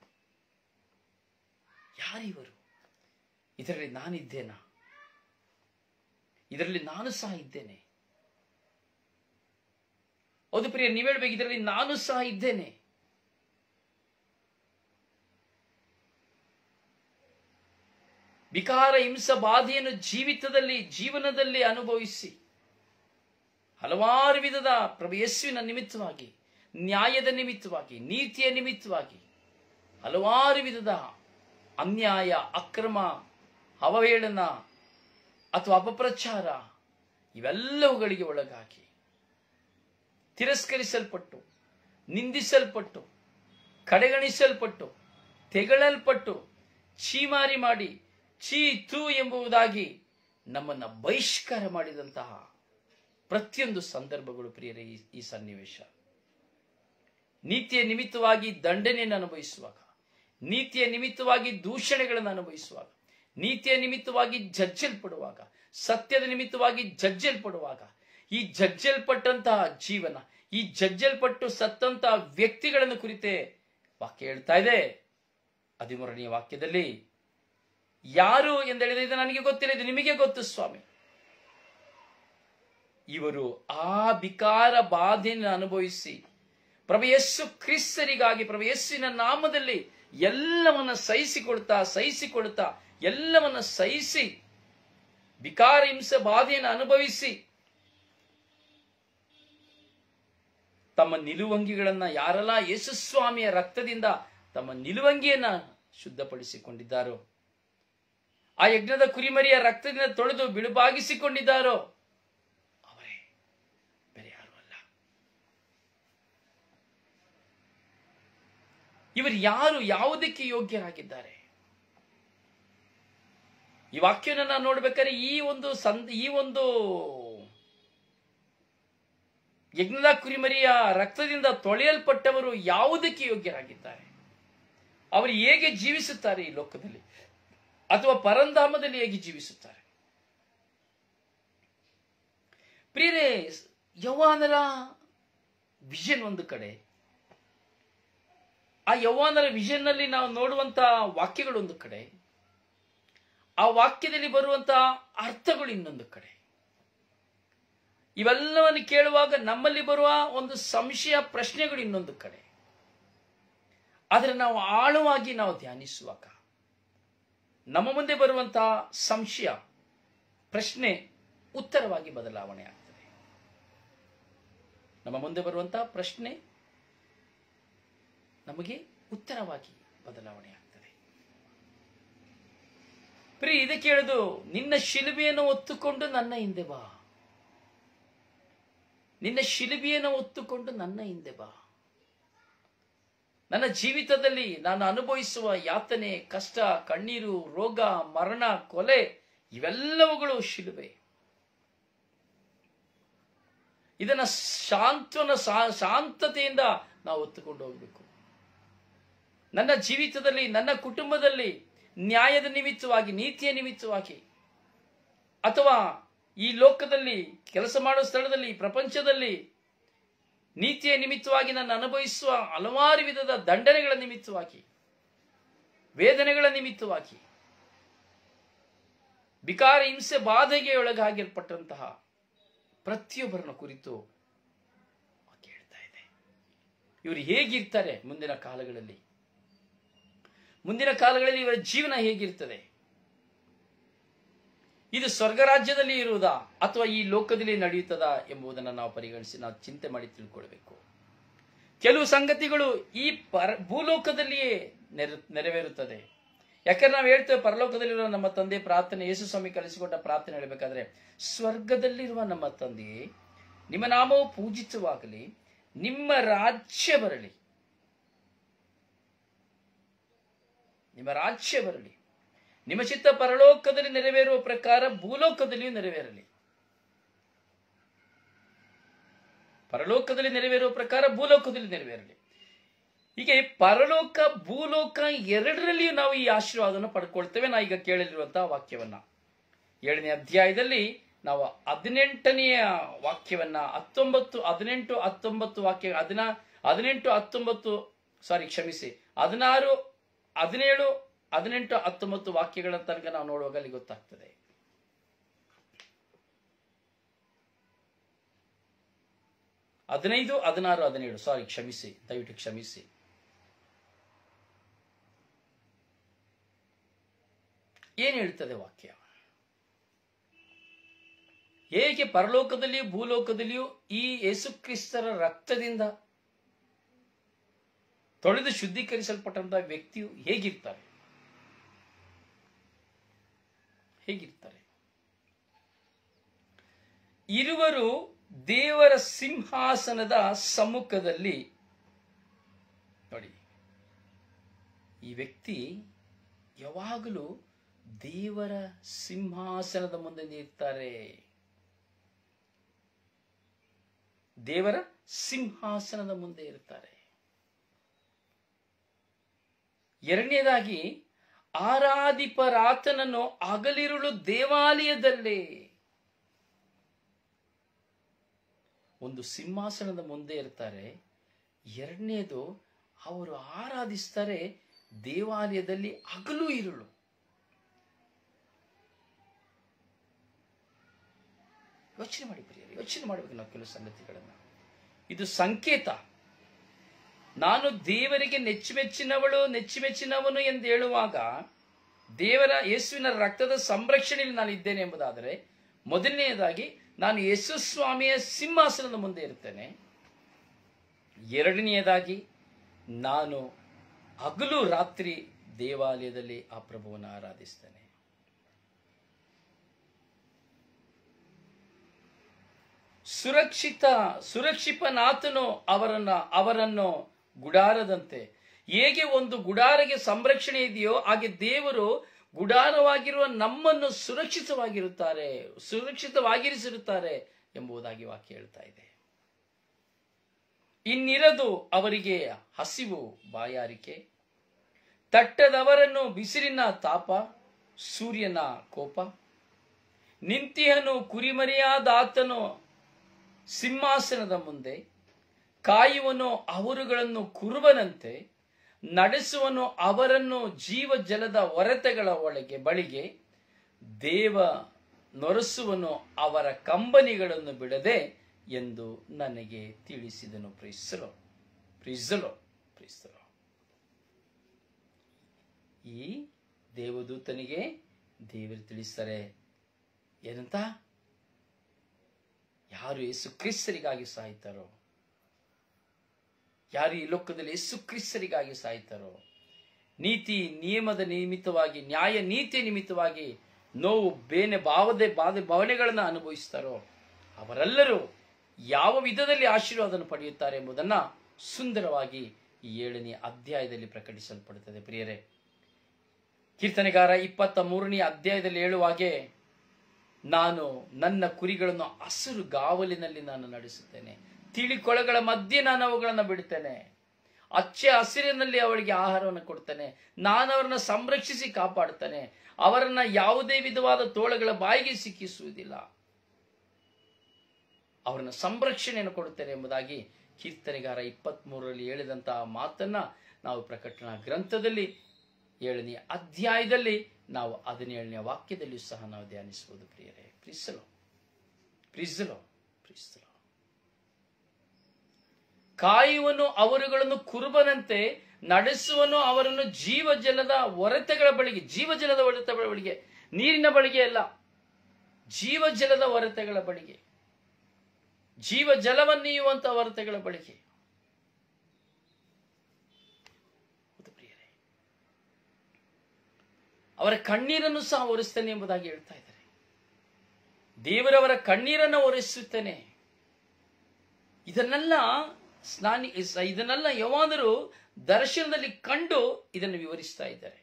ಯಾರು ಇವರು ಇದರಲ್ಲಿ ನಾನಿದ್ದೇನಾ ಇದರಲ್ಲಿ ನಾನು ಸಹ ಇದ್ದೇನೆ ಹೌದು ಪ್ರಿಯ ನೀವು ಹೇಳ್ಬೇಕು ಇದರಲ್ಲಿ ನಾನು ಸಹ ಇದ್ದೇನೆ ವಿಕಾರ ಹಿಂಸ ಬಾಧೆಯನ್ನು ಜೀವಿತದಲ್ಲಿ ಜೀವನದಲ್ಲಿ ಅನುಭವಿಸಿ ಹಲವಾರು ವಿಧದ ಪ್ರಭು ಯೇಸುವಿನ ನಿಮಿತ್ತವಾಗಿ ನ್ಯಾಯದ ನಿಮಿತ್ತವಾಗಿ ನೀತಿಯ ನಿಮಿತ್ತವಾಗಿ ಹಲವಾರು ವಿಧದ ಅನ್ಯಾಯ ಅಕ್ರಮ ಅವಹೇಳನ ಅಥವಾ ಅಪಪ್ರಚಾರ ಇವೆಲ್ಲವುಗಳಿಗೆ ಒಳಗಾಗಿ ತಿರಸ್ಕರಿಸಲ್ಪಟ್ಟು ನಿಂದಿಸಲ್ಪಟ್ಟು ಕಡೆಗಣಿಸಲ್ಪಟ್ಟು ತೆಗಳಲ್ಪಟ್ಟು ಚೀಮಾರಿ ಮಾಡಿ ಚೀ ತೂ ಎಂಬುದಾಗಿ ನಮ್ಮನ್ನ ಬಹಿಷ್ಕಾರ ಮಾಡಿದಂತಹ ಪ್ರತಿಯೊಂದು ಸಂದರ್ಭಗಳು ಪ್ರಿಯರೇ ಈ- ಈ ಸನ್ನಿವೇಶ ನೀತಿಯ ನಿಮಿತ್ತವಾಗಿ ದಂಡನೆಯನ್ನು ಅನುಭವಿಸುವಾಗ ನೀತಿಯ ನಿಮಿತ್ತವಾಗಿ ದೂಷಣೆಗಳನ್ನು ಅನುಭವಿಸುವಾಗ ನೀತಿಯ ನಿಮಿತ್ತವಾಗಿ ಜಜ್ಜಲ್ಪಡುವಾಗ ಸತ್ಯದ ನಿಮಿತ್ತವಾಗಿ ಜಜ್ಜಲ್ಪಡುವಾಗ ಈ ಜಜ್ಜಲ್ಪಟ್ಟಂತಹ ಜೀವನ ಈ ಜಜ್ಜಲ್ಪಟ್ಟು ಸತ್ತಂತಹ ವ್ಯಕ್ತಿಗಳನ್ನು ಕುರಿತೇ ವಾಕ್ಯ ಹೇಳ್ತಾ ಇದೆ ಹದಿಮೂರನೆಯ ವಾಕ್ಯದಲ್ಲಿ ಯಾರು ಎಂದೇಳಿದ್ರೆ ಇದು ನನಗೆ ಗೊತ್ತಿಲ್ಲ ಇದು ನಿಮಗೆ ಗೊತ್ತು ಸ್ವಾಮಿ ಇವರು ಆ ವಿಕಾರ ಬಾಧೆಯನ್ನು ಅನುಭವಿಸಿ ಪ್ರಭು ಯಸ್ಸು ಕ್ರಿಸ್ತರಿಗಾಗಿ ಪ್ರಭು ಯಸ್ಸಿನ ನಾಮದಲ್ಲಿ ಎಲ್ಲವನ್ನ ಸಹಿಸಿಕೊಳ್ತಾ ಸಹಿಸಿಕೊಳ್ತಾ ಎಲ್ಲವನ್ನ ಸಹಿಸಿ ವಿಕಾರ ಹಿಂಸೆ ಬಾಧೆಯನ್ನು ಅನುಭವಿಸಿ ತಮ್ಮ ನಿಲುವಂಗಿಗಳನ್ನ ಯಾರೆಲ್ಲ ಯೇಸುಸ್ವಾಮಿಯ ರಕ್ತದಿಂದ ತಮ್ಮ ನಿಲುವಂಗಿಯನ್ನ ಶುದ್ಧಪಡಿಸಿಕೊಂಡಿದ್ದಾರೋ ಆ ಯಜ್ಞದ ಕುರಿಮರಿಯ ರಕ್ತದಿಂದ ತೊಳೆದು ಬಿಳುಬಾಗಿಸಿಕೊಂಡಿದ್ದಾರೋ ಅವರೇ ಬೇರೆ ಯಾರು ಅಲ್ಲ ಇವರು ಯಾರು ಯಾವುದಕ್ಕೆ ಯೋಗ್ಯರಾಗಿದ್ದಾರೆ ಈ ವಾಕ್ಯನ ನಾವು ನೋಡ್ಬೇಕಾದ್ರೆ ಈ ಒಂದು ಸಂದ ಈ ಒಂದು ಯಜ್ಞದ ಕುರಿಮರಿಯ ರಕ್ತದಿಂದ ತೊಳೆಯಲ್ಪಟ್ಟವರು ಯಾವುದಕ್ಕೆ ಯೋಗ್ಯರಾಗಿದ್ದಾರೆ ಅವರು ಹೇಗೆ ಜೀವಿಸುತ್ತಾರೆ ಈ ಲೋಕದಲ್ಲಿ ಅಥವಾ ಪರಂಧಾಮದಲ್ಲಿ ಹೇಗೆ ಜೀವಿಸುತ್ತಾರೆ ಪ್ರಿಯರೇ ಯೌವಾನರ ವಿಷನ್ ಒಂದು ಕಡೆ ಆ ಯೌವಾನರ ವಿಷನ್ ನಲ್ಲಿ ನಾವು ನೋಡುವಂತಹ ವಾಕ್ಯಗಳು ಒಂದು ಕಡೆ ಆ ವಾಕ್ಯದಲ್ಲಿ ಬರುವಂತಹ ಅರ್ಥಗಳು ಇನ್ನೊಂದು ಕಡೆ ಇವೆಲ್ಲವನ್ನು ಕೇಳುವಾಗ ನಮ್ಮಲ್ಲಿ ಬರುವ ಒಂದು ಸಂಶಯ ಪ್ರಶ್ನೆಗಳು ಇನ್ನೊಂದು ಕಡೆ ಆದರೆ ನಾವು ಆಳವಾಗಿ ನಾವು ಧ್ಯಾನಿಸುವಾಗ ನಮ್ಮ ಮುಂದೆ ಬರುವಂತಹ ಸಂಶಯ ಪ್ರಶ್ನೆ ಉತ್ತರವಾಗಿ ಬದಲಾವಣೆ ಆಗ್ತದೆ ನಮ್ಮ ಮುಂದೆ ಬರುವಂತಹ ಪ್ರಶ್ನೆ ನಮಗೆ ಉತ್ತರವಾಗಿ ಬದಲಾವಣೆ ಆಗ್ತದೆ ಪ್ರೀ ಇದಕ್ಕೆ ಹೇಳುದು ನಿನ್ನ ಶಿಲುಬೆಯನ್ನು ಒತ್ತುಕೊಂಡು ನನ್ನ ಹಿಂದೆ ಬಾ ನಿನ್ನ ಶಿಲುಬೆಯನ್ನು ಒತ್ತುಕೊಂಡು ನನ್ನ ಹಿಂದೆ ಬಾ ನನ್ನ ಜೀವಿತದಲ್ಲಿ ನಾನು ಅನುಭವಿಸುವ ಯಾತನೆ ಕಷ್ಟ ಕಣ್ಣೀರು ರೋಗ ಮರಣ ಕೊಲೆ ಇವೆಲ್ಲವುಗಳು ಶಿಲುಬೆ ಇದನ್ನ ಶಾಂತನ ಶಾಂತತೆಯಿಂದ ನಾವು ಹೊತ್ತುಕೊಂಡು ಹೋಗಬೇಕು ನನ್ನ ಜೀವಿತದಲ್ಲಿ ನನ್ನ ಕುಟುಂಬದಲ್ಲಿ ನ್ಯಾಯದ ನಿಮಿತ್ತವಾಗಿ ನೀತಿಯ ನಿಮಿತ್ತವಾಗಿ ಅಥವಾ ಈ ಲೋಕದಲ್ಲಿ ಕೆಲಸ ಮಾಡುವ ಸ್ಥಳದಲ್ಲಿ ಪ್ರಪಂಚದಲ್ಲಿ ನೀತಿಯ ನಿಮಿತ್ತವಾಗಿ ನಾನು ಅನುಭವಿಸುವ ಹಲವಾರು ವಿಧದ ದಂಡನೆಗಳ ನಿಮಿತ್ತವಾಗಿ ವೇದನೆಗಳ ನಿಮಿತ್ತವಾಗಿ ವಿಕಾರ ಹಿಂಸೆ ಬಾಧೆಗೆ ಒಳಗಾಗಿರ್ಪಟ್ಟಂತಹ ಪ್ರತಿಯೊಬ್ಬರನ್ನ ಕುರಿತು ವಾಕ್ಯ ಹೇಳ್ತಾ ಇದೆ ಇವರು ಹೇಗಿರ್ತಾರೆ ಮುಂದಿನ ಕಾಲಗಳಲ್ಲಿ ಮುಂದಿನ ಕಾಲಗಳಲ್ಲಿ ಇವರ ಜೀವನ ಹೇಗಿರ್ತದೆ ಇದು ಸ್ವರ್ಗ ರಾಜ್ಯದಲ್ಲಿ ಇರುವುದಾ ಅಥವಾ ಈ ಲೋಕದಲ್ಲಿ ನಡೆಯುತ್ತದಾ ಎಂಬುದನ್ನು ನಾವು ಪರಿಗಣಿಸಿ ನಾವು ಚಿಂತೆ ಮಾಡಿ ತಿಳ್ಕೊಳ್ಬೇಕು ಕೆಲವು ಸಂಗತಿಗಳು ಈ ಪರ ಭೂಲೋಕದಲ್ಲಿಯೇ ನೆರ ನೆರವೇರುತ್ತದೆ ಯಾಕಂದ್ರೆ ನಾವು ಹೇಳ್ತೇವೆ ಪರಲೋಕದಲ್ಲಿರುವ ನಮ್ಮ ತಂದೆ ಪ್ರಾರ್ಥನೆ ಯೇಸು ಸ್ವಾಮಿ ಕಲಿಸಿಕೊಟ್ಟ ಪ್ರಾರ್ಥನೆ ಹೇಳಬೇಕಾದ್ರೆ ಸ್ವರ್ಗದಲ್ಲಿರುವ ನಮ್ಮ ತಂದೆಯೇ ನಿಮ್ಮ ನಾಮವು ಪೂಜಿತವಾಗಲಿ ನಿಮ್ಮ ರಾಜ್ಯ ಬರಲಿ ನಿಮ್ಮ ರಾಜ್ಯ ಬರಲಿ ನಿಮ್ಮ ಚಿತ್ತ ಪರಲೋಕದಲ್ಲಿ ನೆರವೇರುವ ಪ್ರಕಾರ ಭೂಲೋಕದಲ್ಲಿಯೂ ನೆರವೇರಲಿ ಪರಲೋಕದಲ್ಲಿ ನೆರವೇರುವ ಪ್ರಕಾರ ಭೂಲೋಕದಲ್ಲಿ ನೆರವೇರಲಿ ಹೀಗೆ ಪರಲೋಕ ಭೂಲೋಕ ಎರಡರಲ್ಲಿಯೂ ನಾವು ಈ ಆಶೀರ್ವಾದವನ್ನು ಪಡ್ಕೊಳ್ತೇವೆ ನಾ ಈಗ ಕೇಳಲಿರುವಂತಹ ವಾಕ್ಯವನ್ನ ಏಳನೇ ಅಧ್ಯಾಯದಲ್ಲಿ ನಾವು ಹದಿನೆಂಟನೆಯ ವಾಕ್ಯವನ್ನ ಹತ್ತೊಂಬತ್ತು ಹದಿನೆಂಟು ಹತ್ತೊಂಬತ್ತು ವಾಕ್ಯ ಹದಿನ ಹದಿನೆಂಟು ಹತ್ತೊಂಬತ್ತು ಸಾರಿ ಕ್ಷಮಿಸಿ ಹದಿನಾರು ಹದಿನೇಳು ಹದಿನೆಂಟು ಹತ್ತೊಂಬತ್ತು ವಾಕ್ಯಗಳ ತನಕ ನಾವು ನೋಡುವಾಗ ಅಲ್ಲಿ ಗೊತ್ತಾಗ್ತದೆ ಹದಿನೈದು ಹದಿನಾರು ಹದಿನೇಳು ಸಾರಿ ಕ್ಷಮಿಸಿ ದಯವಿಟ್ಟು ಕ್ಷಮಿಸಿ ಏನ್ ಹೇಳ್ತದೆ ವಾಕ್ಯ ಹೇಗೆ ಪರಲೋಕದಲ್ಲಿಯೂ ಭೂಲೋಕದಲ್ಲಿಯೂ ಈ ಯೇಸುಕ್ರಿಸ್ತರ ರಕ್ತದಿಂದ ತೊಳೆದು ಶುದ್ಧೀಕರಿಸಲ್ಪಟ್ಟಂತಹ ವ್ಯಕ್ತಿಯು ಹೇಗಿರ್ತಾರೆ ಹೇಗಿರ್ತಾರೆ ಇರುವರು ದೇವರ ಸಿಂಹಾಸನದ ಸಮ್ಮುಖದಲ್ಲಿ ನೋಡಿ ಈ ವ್ಯಕ್ತಿ ಯಾವಾಗಲೂ ದೇವರ ಸಿಂಹಾಸನದ ಮುಂದೆ ನಿಲ್ತಾರೆ ದೇವರ ಸಿಂಹಾಸನದ ಮುಂದೆ ಇರ್ತಾರೆ ಎರಡನೇದಾಗಿ ಆರಾಧಿಪರಾತನನ್ನು ಹಗಲಿರುಳು ದೇವಾಲಯದಲ್ಲೇ ಒಂದು ಸಿಂಹಾಸನದ ಮುಂದೆ ಇರ್ತಾರೆ ಎರಡನೇದು ಅವರು ಆರಾಧಿಸ್ತಾರೆ ದೇವಾಲಯದಲ್ಲಿ ಹಗಲು ಇರುಳು ಯೋಚನೆ ಮಾಡಿ ಪ್ರಿಯರೇ ಯೋಚನೆ ಮಾಡಬೇಕು ನಾವು ಕೆಲವು ಸಂಗತಿಗಳನ್ನು ಇದು ಸಂಕೇತ ನಾನು ದೇವರಿಗೆ ನೆಚ್ಚುಮೆಚ್ಚಿನವಳು ನೆಚ್ಚುಮೆಚ್ಚಿನವನು ಎಂದು ಹೇಳುವಾಗ ದೇವರ ಯೇಸುವಿನ ರಕ್ತದ ಸಂರಕ್ಷಣೆಯಲ್ಲಿ ನಾನು ಇದ್ದೇನೆ ಎಂಬುದಾದರೆ ಮೊದಲನೆಯದಾಗಿ ನಾನು ಯೇಸು ಸ್ವಾಮಿಯ ಸಿಂಹಾಸನದ ಮುಂದೆ ಇರ್ತೇನೆ ಎರಡನೆಯದಾಗಿ ನಾನು ಹಗಲು ರಾತ್ರಿ ದೇವಾಲಯದಲ್ಲಿ ಆ ಪ್ರಭುವನ್ನು ಆರಾಧಿಸ್ತೇನೆ ಸುರಕ್ಷಿತ ಸುರಕ್ಷಿಪನಾಥನು ಅವರನ್ನ ಅವರನ್ನು ಗುಡಾರದಂತೆ ಹೇಗೆ ಒಂದು ಗುಡಾರಗೆ ಸಂರಕ್ಷಣೆ ಇದೆಯೋ ಹಾಗೆ ದೇವರು ಗುಡಾರವಾಗಿರುವ ನಮ್ಮನ್ನು ಸುರಕ್ಷಿತವಾಗಿರುತ್ತಾರೆ ಸುರಕ್ಷಿತವಾಗಿರಿಸಿರುತ್ತಾರೆ ಎಂಬುದಾಗಿ ವಾಕ್ಯ ಹೇಳ್ತಾ ಇದೆ ಇನ್ನಿರದು ಅವರಿಗೆ ಹಸಿವು ಬಾಯಾರಿಕೆ ತಟ್ಟದವರನ್ನು ಬಿಸಿಲಿನ ತಾಪ ಸೂರ್ಯನ ಕೋಪ ನಿಂತಿಹನು ಕುರಿಮರಿಯಾದ ಆತನು ಸಿಂಹಾಸನದ ಮುಂದೆ ಕಾಯುವನು ಅವರುಗಳನ್ನು ಕುರುಬನಂತೆ ನಡೆಸುವನು ಅವರನ್ನು ಜೀವ ಜಲದ ಹೊರತೆಗಳ ಒಳಗೆ ಬಳಿಗೆ ದೇವ ನೊರಸುವನು ಅವರ ಕಂಬನಿಗಳನ್ನು ಬಿಡದೆ ಎಂದು ನನಗೆ ತಿಳಿಸಿದನು ಪ್ರೀಸಲು ಪ್ರೀಸಲು ಪ್ರೀಸಲು ಈ ದೇವದೂತನಿಗೆ ದೇವರು ತಿಳಿಸ್ತಾರೆ ಏನಂತ ಯಾರು ಯೇಸು ಕ್ರಿಸ್ತರಿಗಾಗಿ ಸಾಯ್ತಾರೋ ಯಾರು ಈ ಲೋಕದಲ್ಲಿ ಯೇಸು ಕ್ರಿಸ್ತರಿಗಾಗಿ ಸಾಯ್ತಾರೋ ನೀತಿ ನಿಯಮದ ನಿಮಿತ್ತವಾಗಿ ನ್ಯಾಯ ನೀತಿ ನಿಮಿತ್ತವಾಗಿ ನೋವು ಬೇನೆ ಭಾವದೆ ಬಾಧೆ ಭಾವನೆಗಳನ್ನು ಅನುಭವಿಸ್ತಾರೋ ಅವರೆಲ್ಲರೂ ಯಾವ ವಿಧದಲ್ಲಿ ಆಶೀರ್ವಾದವನ್ನು ಪಡೆಯುತ್ತಾರೆ ಎಂಬುದನ್ನು ಸುಂದರವಾಗಿ ಈ ಏಳನೇ ಅಧ್ಯಾಯದಲ್ಲಿ ಪ್ರಕಟಿಸಲ್ಪಡುತ್ತದೆ ಪ್ರಿಯರೇ ಕೀರ್ತನೆಗಾರ ಇಪ್ಪತ್ತ ಮೂರನೇ ಅಧ್ಯಾಯದಲ್ಲಿ ಹೇಳುವಾಗೆ ನಾನು ನನ್ನ ಕುರಿಗಳನ್ನು ಹಸಿರು ಗಾವಲಿನಲ್ಲಿ ನಾನು ನಡೆಸುತ್ತೇನೆ ತಿಳಿಕೊಳಗಳ ಮಧ್ಯೆ ನಾನು ಅವುಗಳನ್ನು ಬಿಡುತ್ತೇನೆ ಅಚ್ಚೆ ಹಸಿರಿನಲ್ಲಿ ಅವಳಿಗೆ ಆಹಾರವನ್ನು ಕೊಡ್ತೇನೆ ನಾನು ಅವರನ್ನ ಸಂರಕ್ಷಿಸಿ ಕಾಪಾಡುತ್ತೇನೆ ಅವರನ್ನ ಯಾವುದೇ ವಿಧವಾದ ತೋಳಗಳ ಬಾಯಿಗೆ ಸಿಕ್ಕಿಸುವುದಿಲ್ಲ ಅವರನ್ನ ಸಂರಕ್ಷಣೆಯನ್ನು ಕೊಡುತ್ತೇನೆ ಎಂಬುದಾಗಿ ಕೀರ್ತನೆಗಾರ ಇಪ್ಪತ್ತ್ ಮೂರರಲ್ಲಿ ಹೇಳಿದಂತಹ ಮಾತನ್ನ ನಾವು ಪ್ರಕಟಣಾ ಗ್ರಂಥದಲ್ಲಿ ಏಳನೇ ಅಧ್ಯಾಯದಲ್ಲಿ ನಾವು ಹದಿನೇಳನೇ ವಾಕ್ಯದಲ್ಲಿಯೂ ಸಹ ನಾವು ಧ್ಯಾನಿಸಬಹುದು ಪ್ರಿಯರೇ ಪ್ರೀಸಲು ಪ್ರೀಸಲು ಪ್ರೀಸಲು ಕಾಯುವನು ಅವರುಗಳನ್ನು ಕುರುಬನಂತೆ ನಡೆಸುವನು ಅವರನ್ನು ಜೀವ ಜಲದ ಹೊರತೆಗಳ ಬಳಿಗೆ ಜೀವ ಜಲದ ಹೊರತೆಗಳ ಬಳಿಗೆ ನೀರಿನ ಬಳಿಗೆ ಅಲ್ಲ ಜೀವ ಜಲದ ಹೊರತೆಗಳ ಬಳಿಗೆ ಜೀವ ಜಲವನ್ನೀಯುವಂತಹ ಹೊರತೆಗಳ ಬಳಿಗೆ ಹೌದು ಪ್ರಿಯರೇ ಅವರ ಕಣ್ಣೀರನ್ನು ಸಹ ಒರೆಸ್ತೇನೆ ಎಂಬುದಾಗಿ ಹೇಳ್ತಾ ಇದ್ದಾರೆ ದೇವರವರ ಕಣ್ಣೀರನ್ನು ಒರೆಸುತ್ತೇನೆ ಇದನ್ನೆಲ್ಲ ಸ್ನಾನಿ ಇದನ್ನೆಲ್ಲ ಯಾವಾದರೂ ದರ್ಶನದಲ್ಲಿ ಕಂಡು ಇದನ್ನು ವಿವರಿಸ್ತಾ ಇದ್ದಾರೆ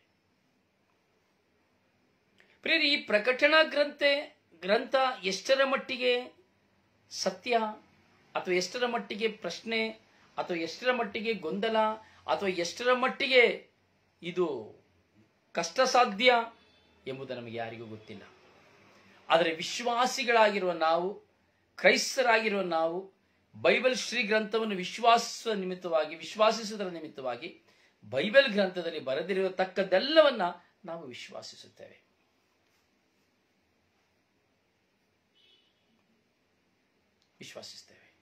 ಪ್ರಿಯರಿ ಈ ಪ್ರಕಟಣಾ ಗ್ರಂಥ ಗ್ರಂಥ ಎಷ್ಟರ ಮಟ್ಟಿಗೆ ಸತ್ಯ ಅಥವಾ ಎಷ್ಟರ ಮಟ್ಟಿಗೆ ಪ್ರಶ್ನೆ ಅಥವಾ ಎಷ್ಟರ ಮಟ್ಟಿಗೆ ಗೊಂದಲ ಅಥವಾ ಎಷ್ಟರ ಮಟ್ಟಿಗೆ ಇದು ಕಷ್ಟ ಸಾಧ್ಯ ಎಂಬುದು ನಮಗೆ ಯಾರಿಗೂ ಗೊತ್ತಿಲ್ಲ ಆದರೆ ವಿಶ್ವಾಸಿಗಳಾಗಿರುವ ನಾವು ಕ್ರೈಸ್ತರಾಗಿರುವ ನಾವು ಬೈಬಲ್ ಶ್ರೀ ಗ್ರಂಥವನ್ನು ವಿಶ್ವಾಸ ನಿಮಿತ್ತವಾಗಿ ವಿಶ್ವಾಸಿಸುವುದರ ನಿಮಿತ್ತವಾಗಿ ಬೈಬಲ್ ಗ್ರಂಥದಲ್ಲಿ ಬರೆದಿರುವ ತಕ್ಕದೆಲ್ಲವನ್ನ ನಾವು ವಿಶ್ವಾಸಿಸುತ್ತೇವೆ ವಿಶ್ವಾಸಿಸ್ತೇವೆ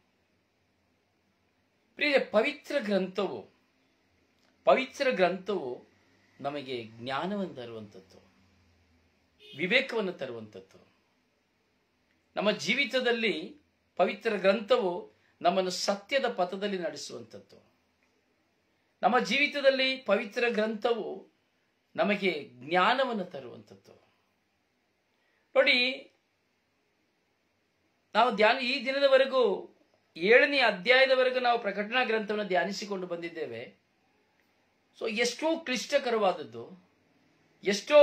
ಪ್ರಿಯ ಪವಿತ್ರ ಗ್ರಂಥವು ಪವಿತ್ರ ಗ್ರಂಥವು ನಮಗೆ ಜ್ಞಾನವನ್ನು ತರುವಂಥದ್ದು ವಿವೇಕವನ್ನು ತರುವಂಥದ್ದು ನಮ್ಮ ಜೀವಿತದಲ್ಲಿ ಪವಿತ್ರ ಗ್ರಂಥವು ನಮ್ಮನ್ನು ಸತ್ಯದ ಪಥದಲ್ಲಿ ನಡೆಸುವಂಥದ್ದು ನಮ್ಮ ಜೀವಿತದಲ್ಲಿ ಪವಿತ್ರ ಗ್ರಂಥವು ನಮಗೆ ಜ್ಞಾನವನ್ನು ತರುವಂಥದ್ದು ನೋಡಿ ನಾವು ಧ್ಯಾನ ಈ ದಿನದವರೆಗೂ ಏಳನೇ ಅಧ್ಯಾಯದವರೆಗೂ ನಾವು ಪ್ರಕಟಣಾ ಗ್ರಂಥವನ್ನು ಧ್ಯಾನಿಸಿಕೊಂಡು ಬಂದಿದ್ದೇವೆ ಸೊ ಎಷ್ಟೋ ಕ್ಲಿಷ್ಟಕರವಾದದ್ದು ಎಷ್ಟೋ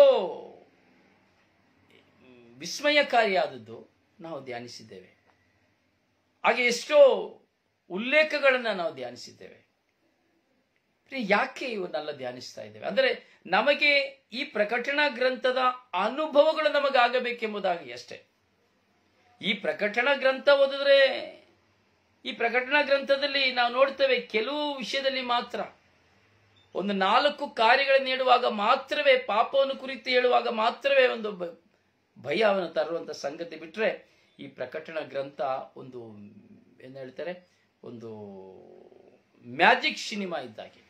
ವಿಸ್ಮಯಕಾರಿಯಾದದ್ದು ನಾವು ಧ್ಯಾನಿಸಿದ್ದೇವೆ ಹಾಗೆ ಎಷ್ಟೋ ಉಲ್ಲೇಖಗಳನ್ನು ನಾವು ಧ್ಯಾನಿಸಿದ್ದೇವೆ ಪ್ರಿಯ, ಯಾಕೆ ಇವನ್ನೆಲ್ಲ ಧ್ಯಾನಿಸ್ತಾ ಇದ್ದೇವೆ ಅಂದರೆ ನಮಗೆ ಈ ಪ್ರಕಟಣಾ ಗ್ರಂಥದ ಅನುಭವಗಳು ನಮಗಾಗಬೇಕೆಂಬುದಾಗಿ ಅಷ್ಟೇ ಈ ಪ್ರಕಟಣಾ ಗ್ರಂಥ ಓದಿದ್ರೆ ಈ ಪ್ರಕಟಣಾ ಗ್ರಂಥದಲ್ಲಿ ನಾವು ನೋಡ್ತೇವೆ ಕೆಲವು ವಿಷಯದಲ್ಲಿ ಮಾತ್ರ ಒಂದು ನಾಲ್ಕು ಕಾರ್ಯಗಳನ್ನು ಹೇಳುವಾಗ ಮಾತ್ರವೇ ಪಾಪವನ್ನು ಕುರಿತು ಹೇಳುವಾಗ ಮಾತ್ರವೇ ಒಂದು ಬ- ಭಯವನ್ನು ತರುವಂತ ಸಂಗತಿ ಬಿಟ್ರೆ ಈ ಪ್ರಕಟಣಾ ಗ್ರಂಥ ಒಂದು ಏನು ಹೇಳ್ತಾರೆ ಒಂದು ಮ್ಯಾಜಿಕ್ ಸಿನಿಮಾ ಇದ್ದಾಗೆ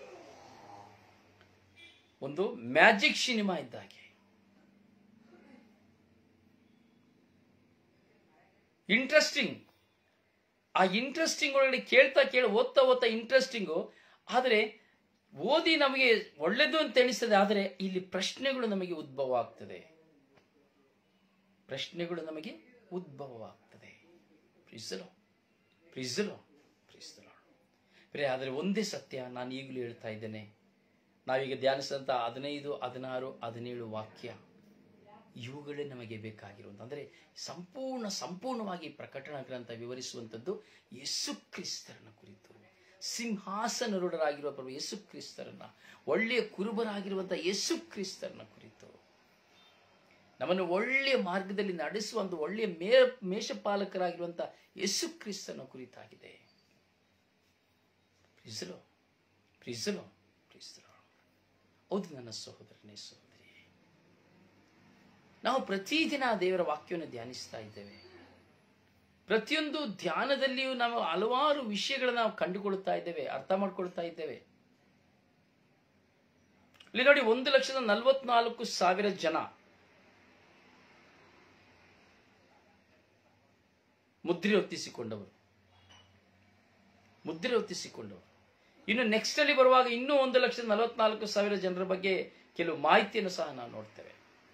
ಒಂದು ಮ್ಯಾಜಿಕ್ ಸಿನಿಮಾ ಇದ್ದಾಗೆ ಇಂಟ್ರೆಸ್ಟಿಂಗ್ ಆ ಇಂಟ್ರೆಸ್ಟಿಂಗ್ ಒಳಗಡೆ ಕೇಳ್ತಾ ಕೇಳಿ ಓದ್ತಾ ಓದ್ತಾ ಇಂಟ್ರೆಸ್ಟಿಂಗು ಆದರೆ ಓದಿ ನಮಗೆ ಒಳ್ಳೆದು ಅಂತ ಎನಿಸ್ತದೆ ಆದರೆ ಇಲ್ಲಿ ಪ್ರಶ್ನೆಗಳು ನಮಗೆ ಉದ್ಭವ ಆಗ್ತದೆ ಪ್ರಶ್ನೆಗಳು ನಮಗೆ ಉದ್ಭವವಾಗ್ತದೆ ಪ್ರಿಸಲು ಪ್ರಿಸಲು ಪ್ರಿಸಲು ಬೇರೆ ಆದರೆ ಒಂದೇ ಸತ್ಯ ನಾನು ಈಗಲೂ ಹೇಳ್ತಾ ಇದ್ದೇನೆ ನಾವೀಗ ಧ್ಯಾನಿಸಿದಂಥ ಹದಿನೈದು ಹದಿನಾರು ಹದಿನೇಳು ವಾಕ್ಯ ಇವುಗಳೇ ನಮಗೆ ಬೇಕಾಗಿರುವಂಥ ಅಂದರೆ ಸಂಪೂರ್ಣ ಸಂಪೂರ್ಣವಾಗಿ ಪ್ರಕಟಣಾ ಗ್ರಂಥ ವಿವರಿಸುವಂಥದ್ದು ಯೇಸು ಕ್ರಿಸ್ತರನ್ನ ಕುರಿತು ಸಿಂಹಾಸನರುಡರಾಗಿರುವ ಪ್ರಭು ಯೇಸು ಕ್ರಿಸ್ತರನ್ನ ಒಳ್ಳೆಯ ಕುರುಬರಾಗಿರುವಂಥ ಯೇಸು ಕ್ರಿಸ್ತರನ್ನ ಕುರಿತು ನಮ್ಮನ್ನು ಒಳ್ಳೆಯ ಮಾರ್ಗದಲ್ಲಿ ನಡೆಸುವ ಒಂದು ಒಳ್ಳೆಯ ಮೇ ಮೇಷಪಾಲಕರಾಗಿರುವಂಥ ಯೇಸು ಕ್ರಿಸ್ತನ ಕುರಿತಾಗಿದೆ ಪ್ರಿಸಲು ಪ್ರಿಸಲು ಪ್ರಿಸಲು ಹೌದು ನನ್ನ ಸಹೋದರನೇ ಸಹೋದರಿ ನಾವು ಪ್ರತಿದಿನ ದೇವರ ವಾಕ್ಯವನ್ನು ಧ್ಯಾನಿಸ್ತಾ ಇದ್ದೇವೆ ಪ್ರತಿಯೊಂದು ಧ್ಯಾನದಲ್ಲಿಯೂ ನಾವು ಹಲವಾರು ವಿಷಯಗಳನ್ನ ನಾವು ಕಂಡುಕೊಳ್ತಾ ಇದ್ದೇವೆ ಅರ್ಥ ಮಾಡ್ಕೊಳ್ತಾ ಇದ್ದೇವೆ ಇಲ್ಲಿ ನೋಡಿ ಒಂದು ಲಕ್ಷದ ನಲವತ್ನಾಲ್ಕು ಸಾವಿರ ಜನ ಮುದ್ರೆ ಹೊತ್ತಿಸಿಕೊಂಡವರು ಮುದ್ರೆ ಹೊತ್ತಿಸಿಕೊಂಡವರು ಇನ್ನು ನೆಕ್ಸ್ಟ್ ಅಲ್ಲಿ ಬರುವಾಗ ಇನ್ನೂ ಒಂದು ಲಕ್ಷದ ನಲವತ್ನಾಲ್ಕು ಸಾವಿರ ಜನರ ಬಗ್ಗೆ ಕೆಲವು ಮಾಹಿತಿಯನ್ನು ಸಹ ನಾವು ನೋಡ್ತೇವೆ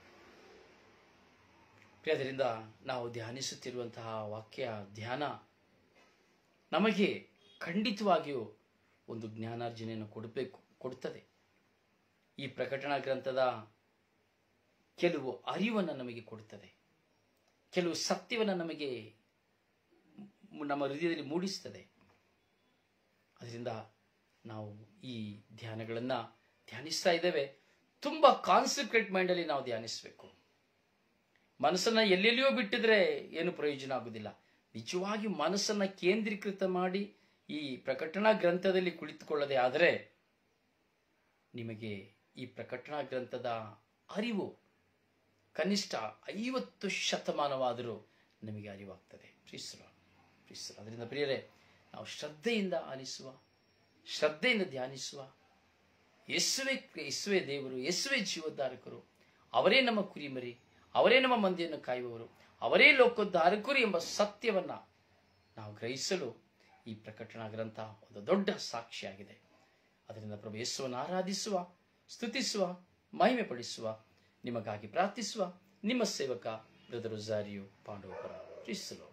ಅದರಿಂದ ನಾವು ಧ್ಯಾನಿಸುತ್ತಿರುವಂತಹ ವಾಕ್ಯ ಧ್ಯಾನ ನಮಗೆ ಖಂಡಿತವಾಗಿಯೂ ಒಂದು ಜ್ಞಾನಾರ್ಜನೆಯನ್ನು ಕೊಡಬೇಕು ಕೊಡುತ್ತದೆ ಈ ಪ್ರಕಟಣಾ ಗ್ರಂಥದ ಕೆಲವು ಅರಿವನ್ನು ನಮಗೆ ಕೊಡುತ್ತದೆ ಕೆಲವು ಸತ್ಯವನ್ನು ನಮಗೆ ಮ್- ನಮ್ಮ ಹೃದಯದಲ್ಲಿ ಮೂಡಿಸ್ತದೆ ಅದರಿಂದ ನಾವು ಈ ಧ್ಯಾನಗಳನ್ನು ಧ್ಯಾನಿಸ್ತಾ ಇದ್ದೇವೆ ತುಂಬ ಕಾನ್ಸಂಟ್ರೇಟ್ ಮೈಂಡಲ್ಲಿ ನಾವು ಧ್ಯಾನಿಸಬೇಕು ಮನಸ್ಸನ್ನ ಎಲ್ಲೆಲ್ಲಿಯೋ ಬಿಟ್ಟಿದ್ರೆ ಏನು ಪ್ರಯೋಜನ ಆಗುವುದಿಲ್ಲ ನಿಜವಾಗಿ ಮನಸ್ಸನ್ನ ಕೇಂದ್ರೀಕೃತ ಮಾಡಿ ಈ ಪ್ರಕಟಣಾ ಗ್ರಂಥದಲ್ಲಿ ಕುಳಿತುಕೊಳ್ಳದೆ ಆದರೆ ನಿಮಗೆ ಈ ಪ್ರಕಟಣಾ ಗ್ರಂಥದ ಅರಿವು ಕನಿಷ್ಠ ಐವತ್ತು ಶತಮಾನವಾದರೂ ನಿಮಗೆ ಅರಿವಾಗ್ತದೆ ಪ್ರೀಸರು ಪ್ರೀಸರು ಅದರಿಂದ ಪ್ರಿಯರೇ ನಾವು ಶ್ರದ್ಧೆಯಿಂದ ಆಲಿಸುವ ಶ್ರದ್ಧೆಯಿಂದ ಧ್ಯಾನಿಸುವ ಯೇಸುವೆ ಯೇಸುವೆ ದೇವರು ಯೇಸುವೆ ಜೀವೋದ್ಧಾರಕರು ಅವರೇ ನಮ್ಮ ಕುರಿಮರಿ ಅವರೇ ನಮ್ಮ ಮಂದಿಯನ್ನು ಕಾಯುವವರು ಅವರೇ ಲೋಕೋದ್ಧಾರಕರು ಎಂಬ ಸತ್ಯವನ್ನ ನಾವು ಗ್ರಹಿಸಲು ಈ ಪ್ರಕಟಣಾ ಗ್ರಂಥ ಒಂದು ದೊಡ್ಡ ಸಾಕ್ಷಿಯಾಗಿದೆ ಅದರಿಂದ ಪ್ರಭು ಯೇಸುವನ್ನು ಆರಾಧಿಸುವ ಸ್ತುತಿಸುವ ಮಹಿಮೆ ಪಡಿಸುವ ನಿಮಗಾಗಿ ಪ್ರಾರ್ಥಿಸುವ ನಿಮ್ಮ ಸೇವಕ ಬ್ರದರ್ ಝಾರಿಯು ಪಾಂಡವಪುರ ಪ್ರೀಸಲು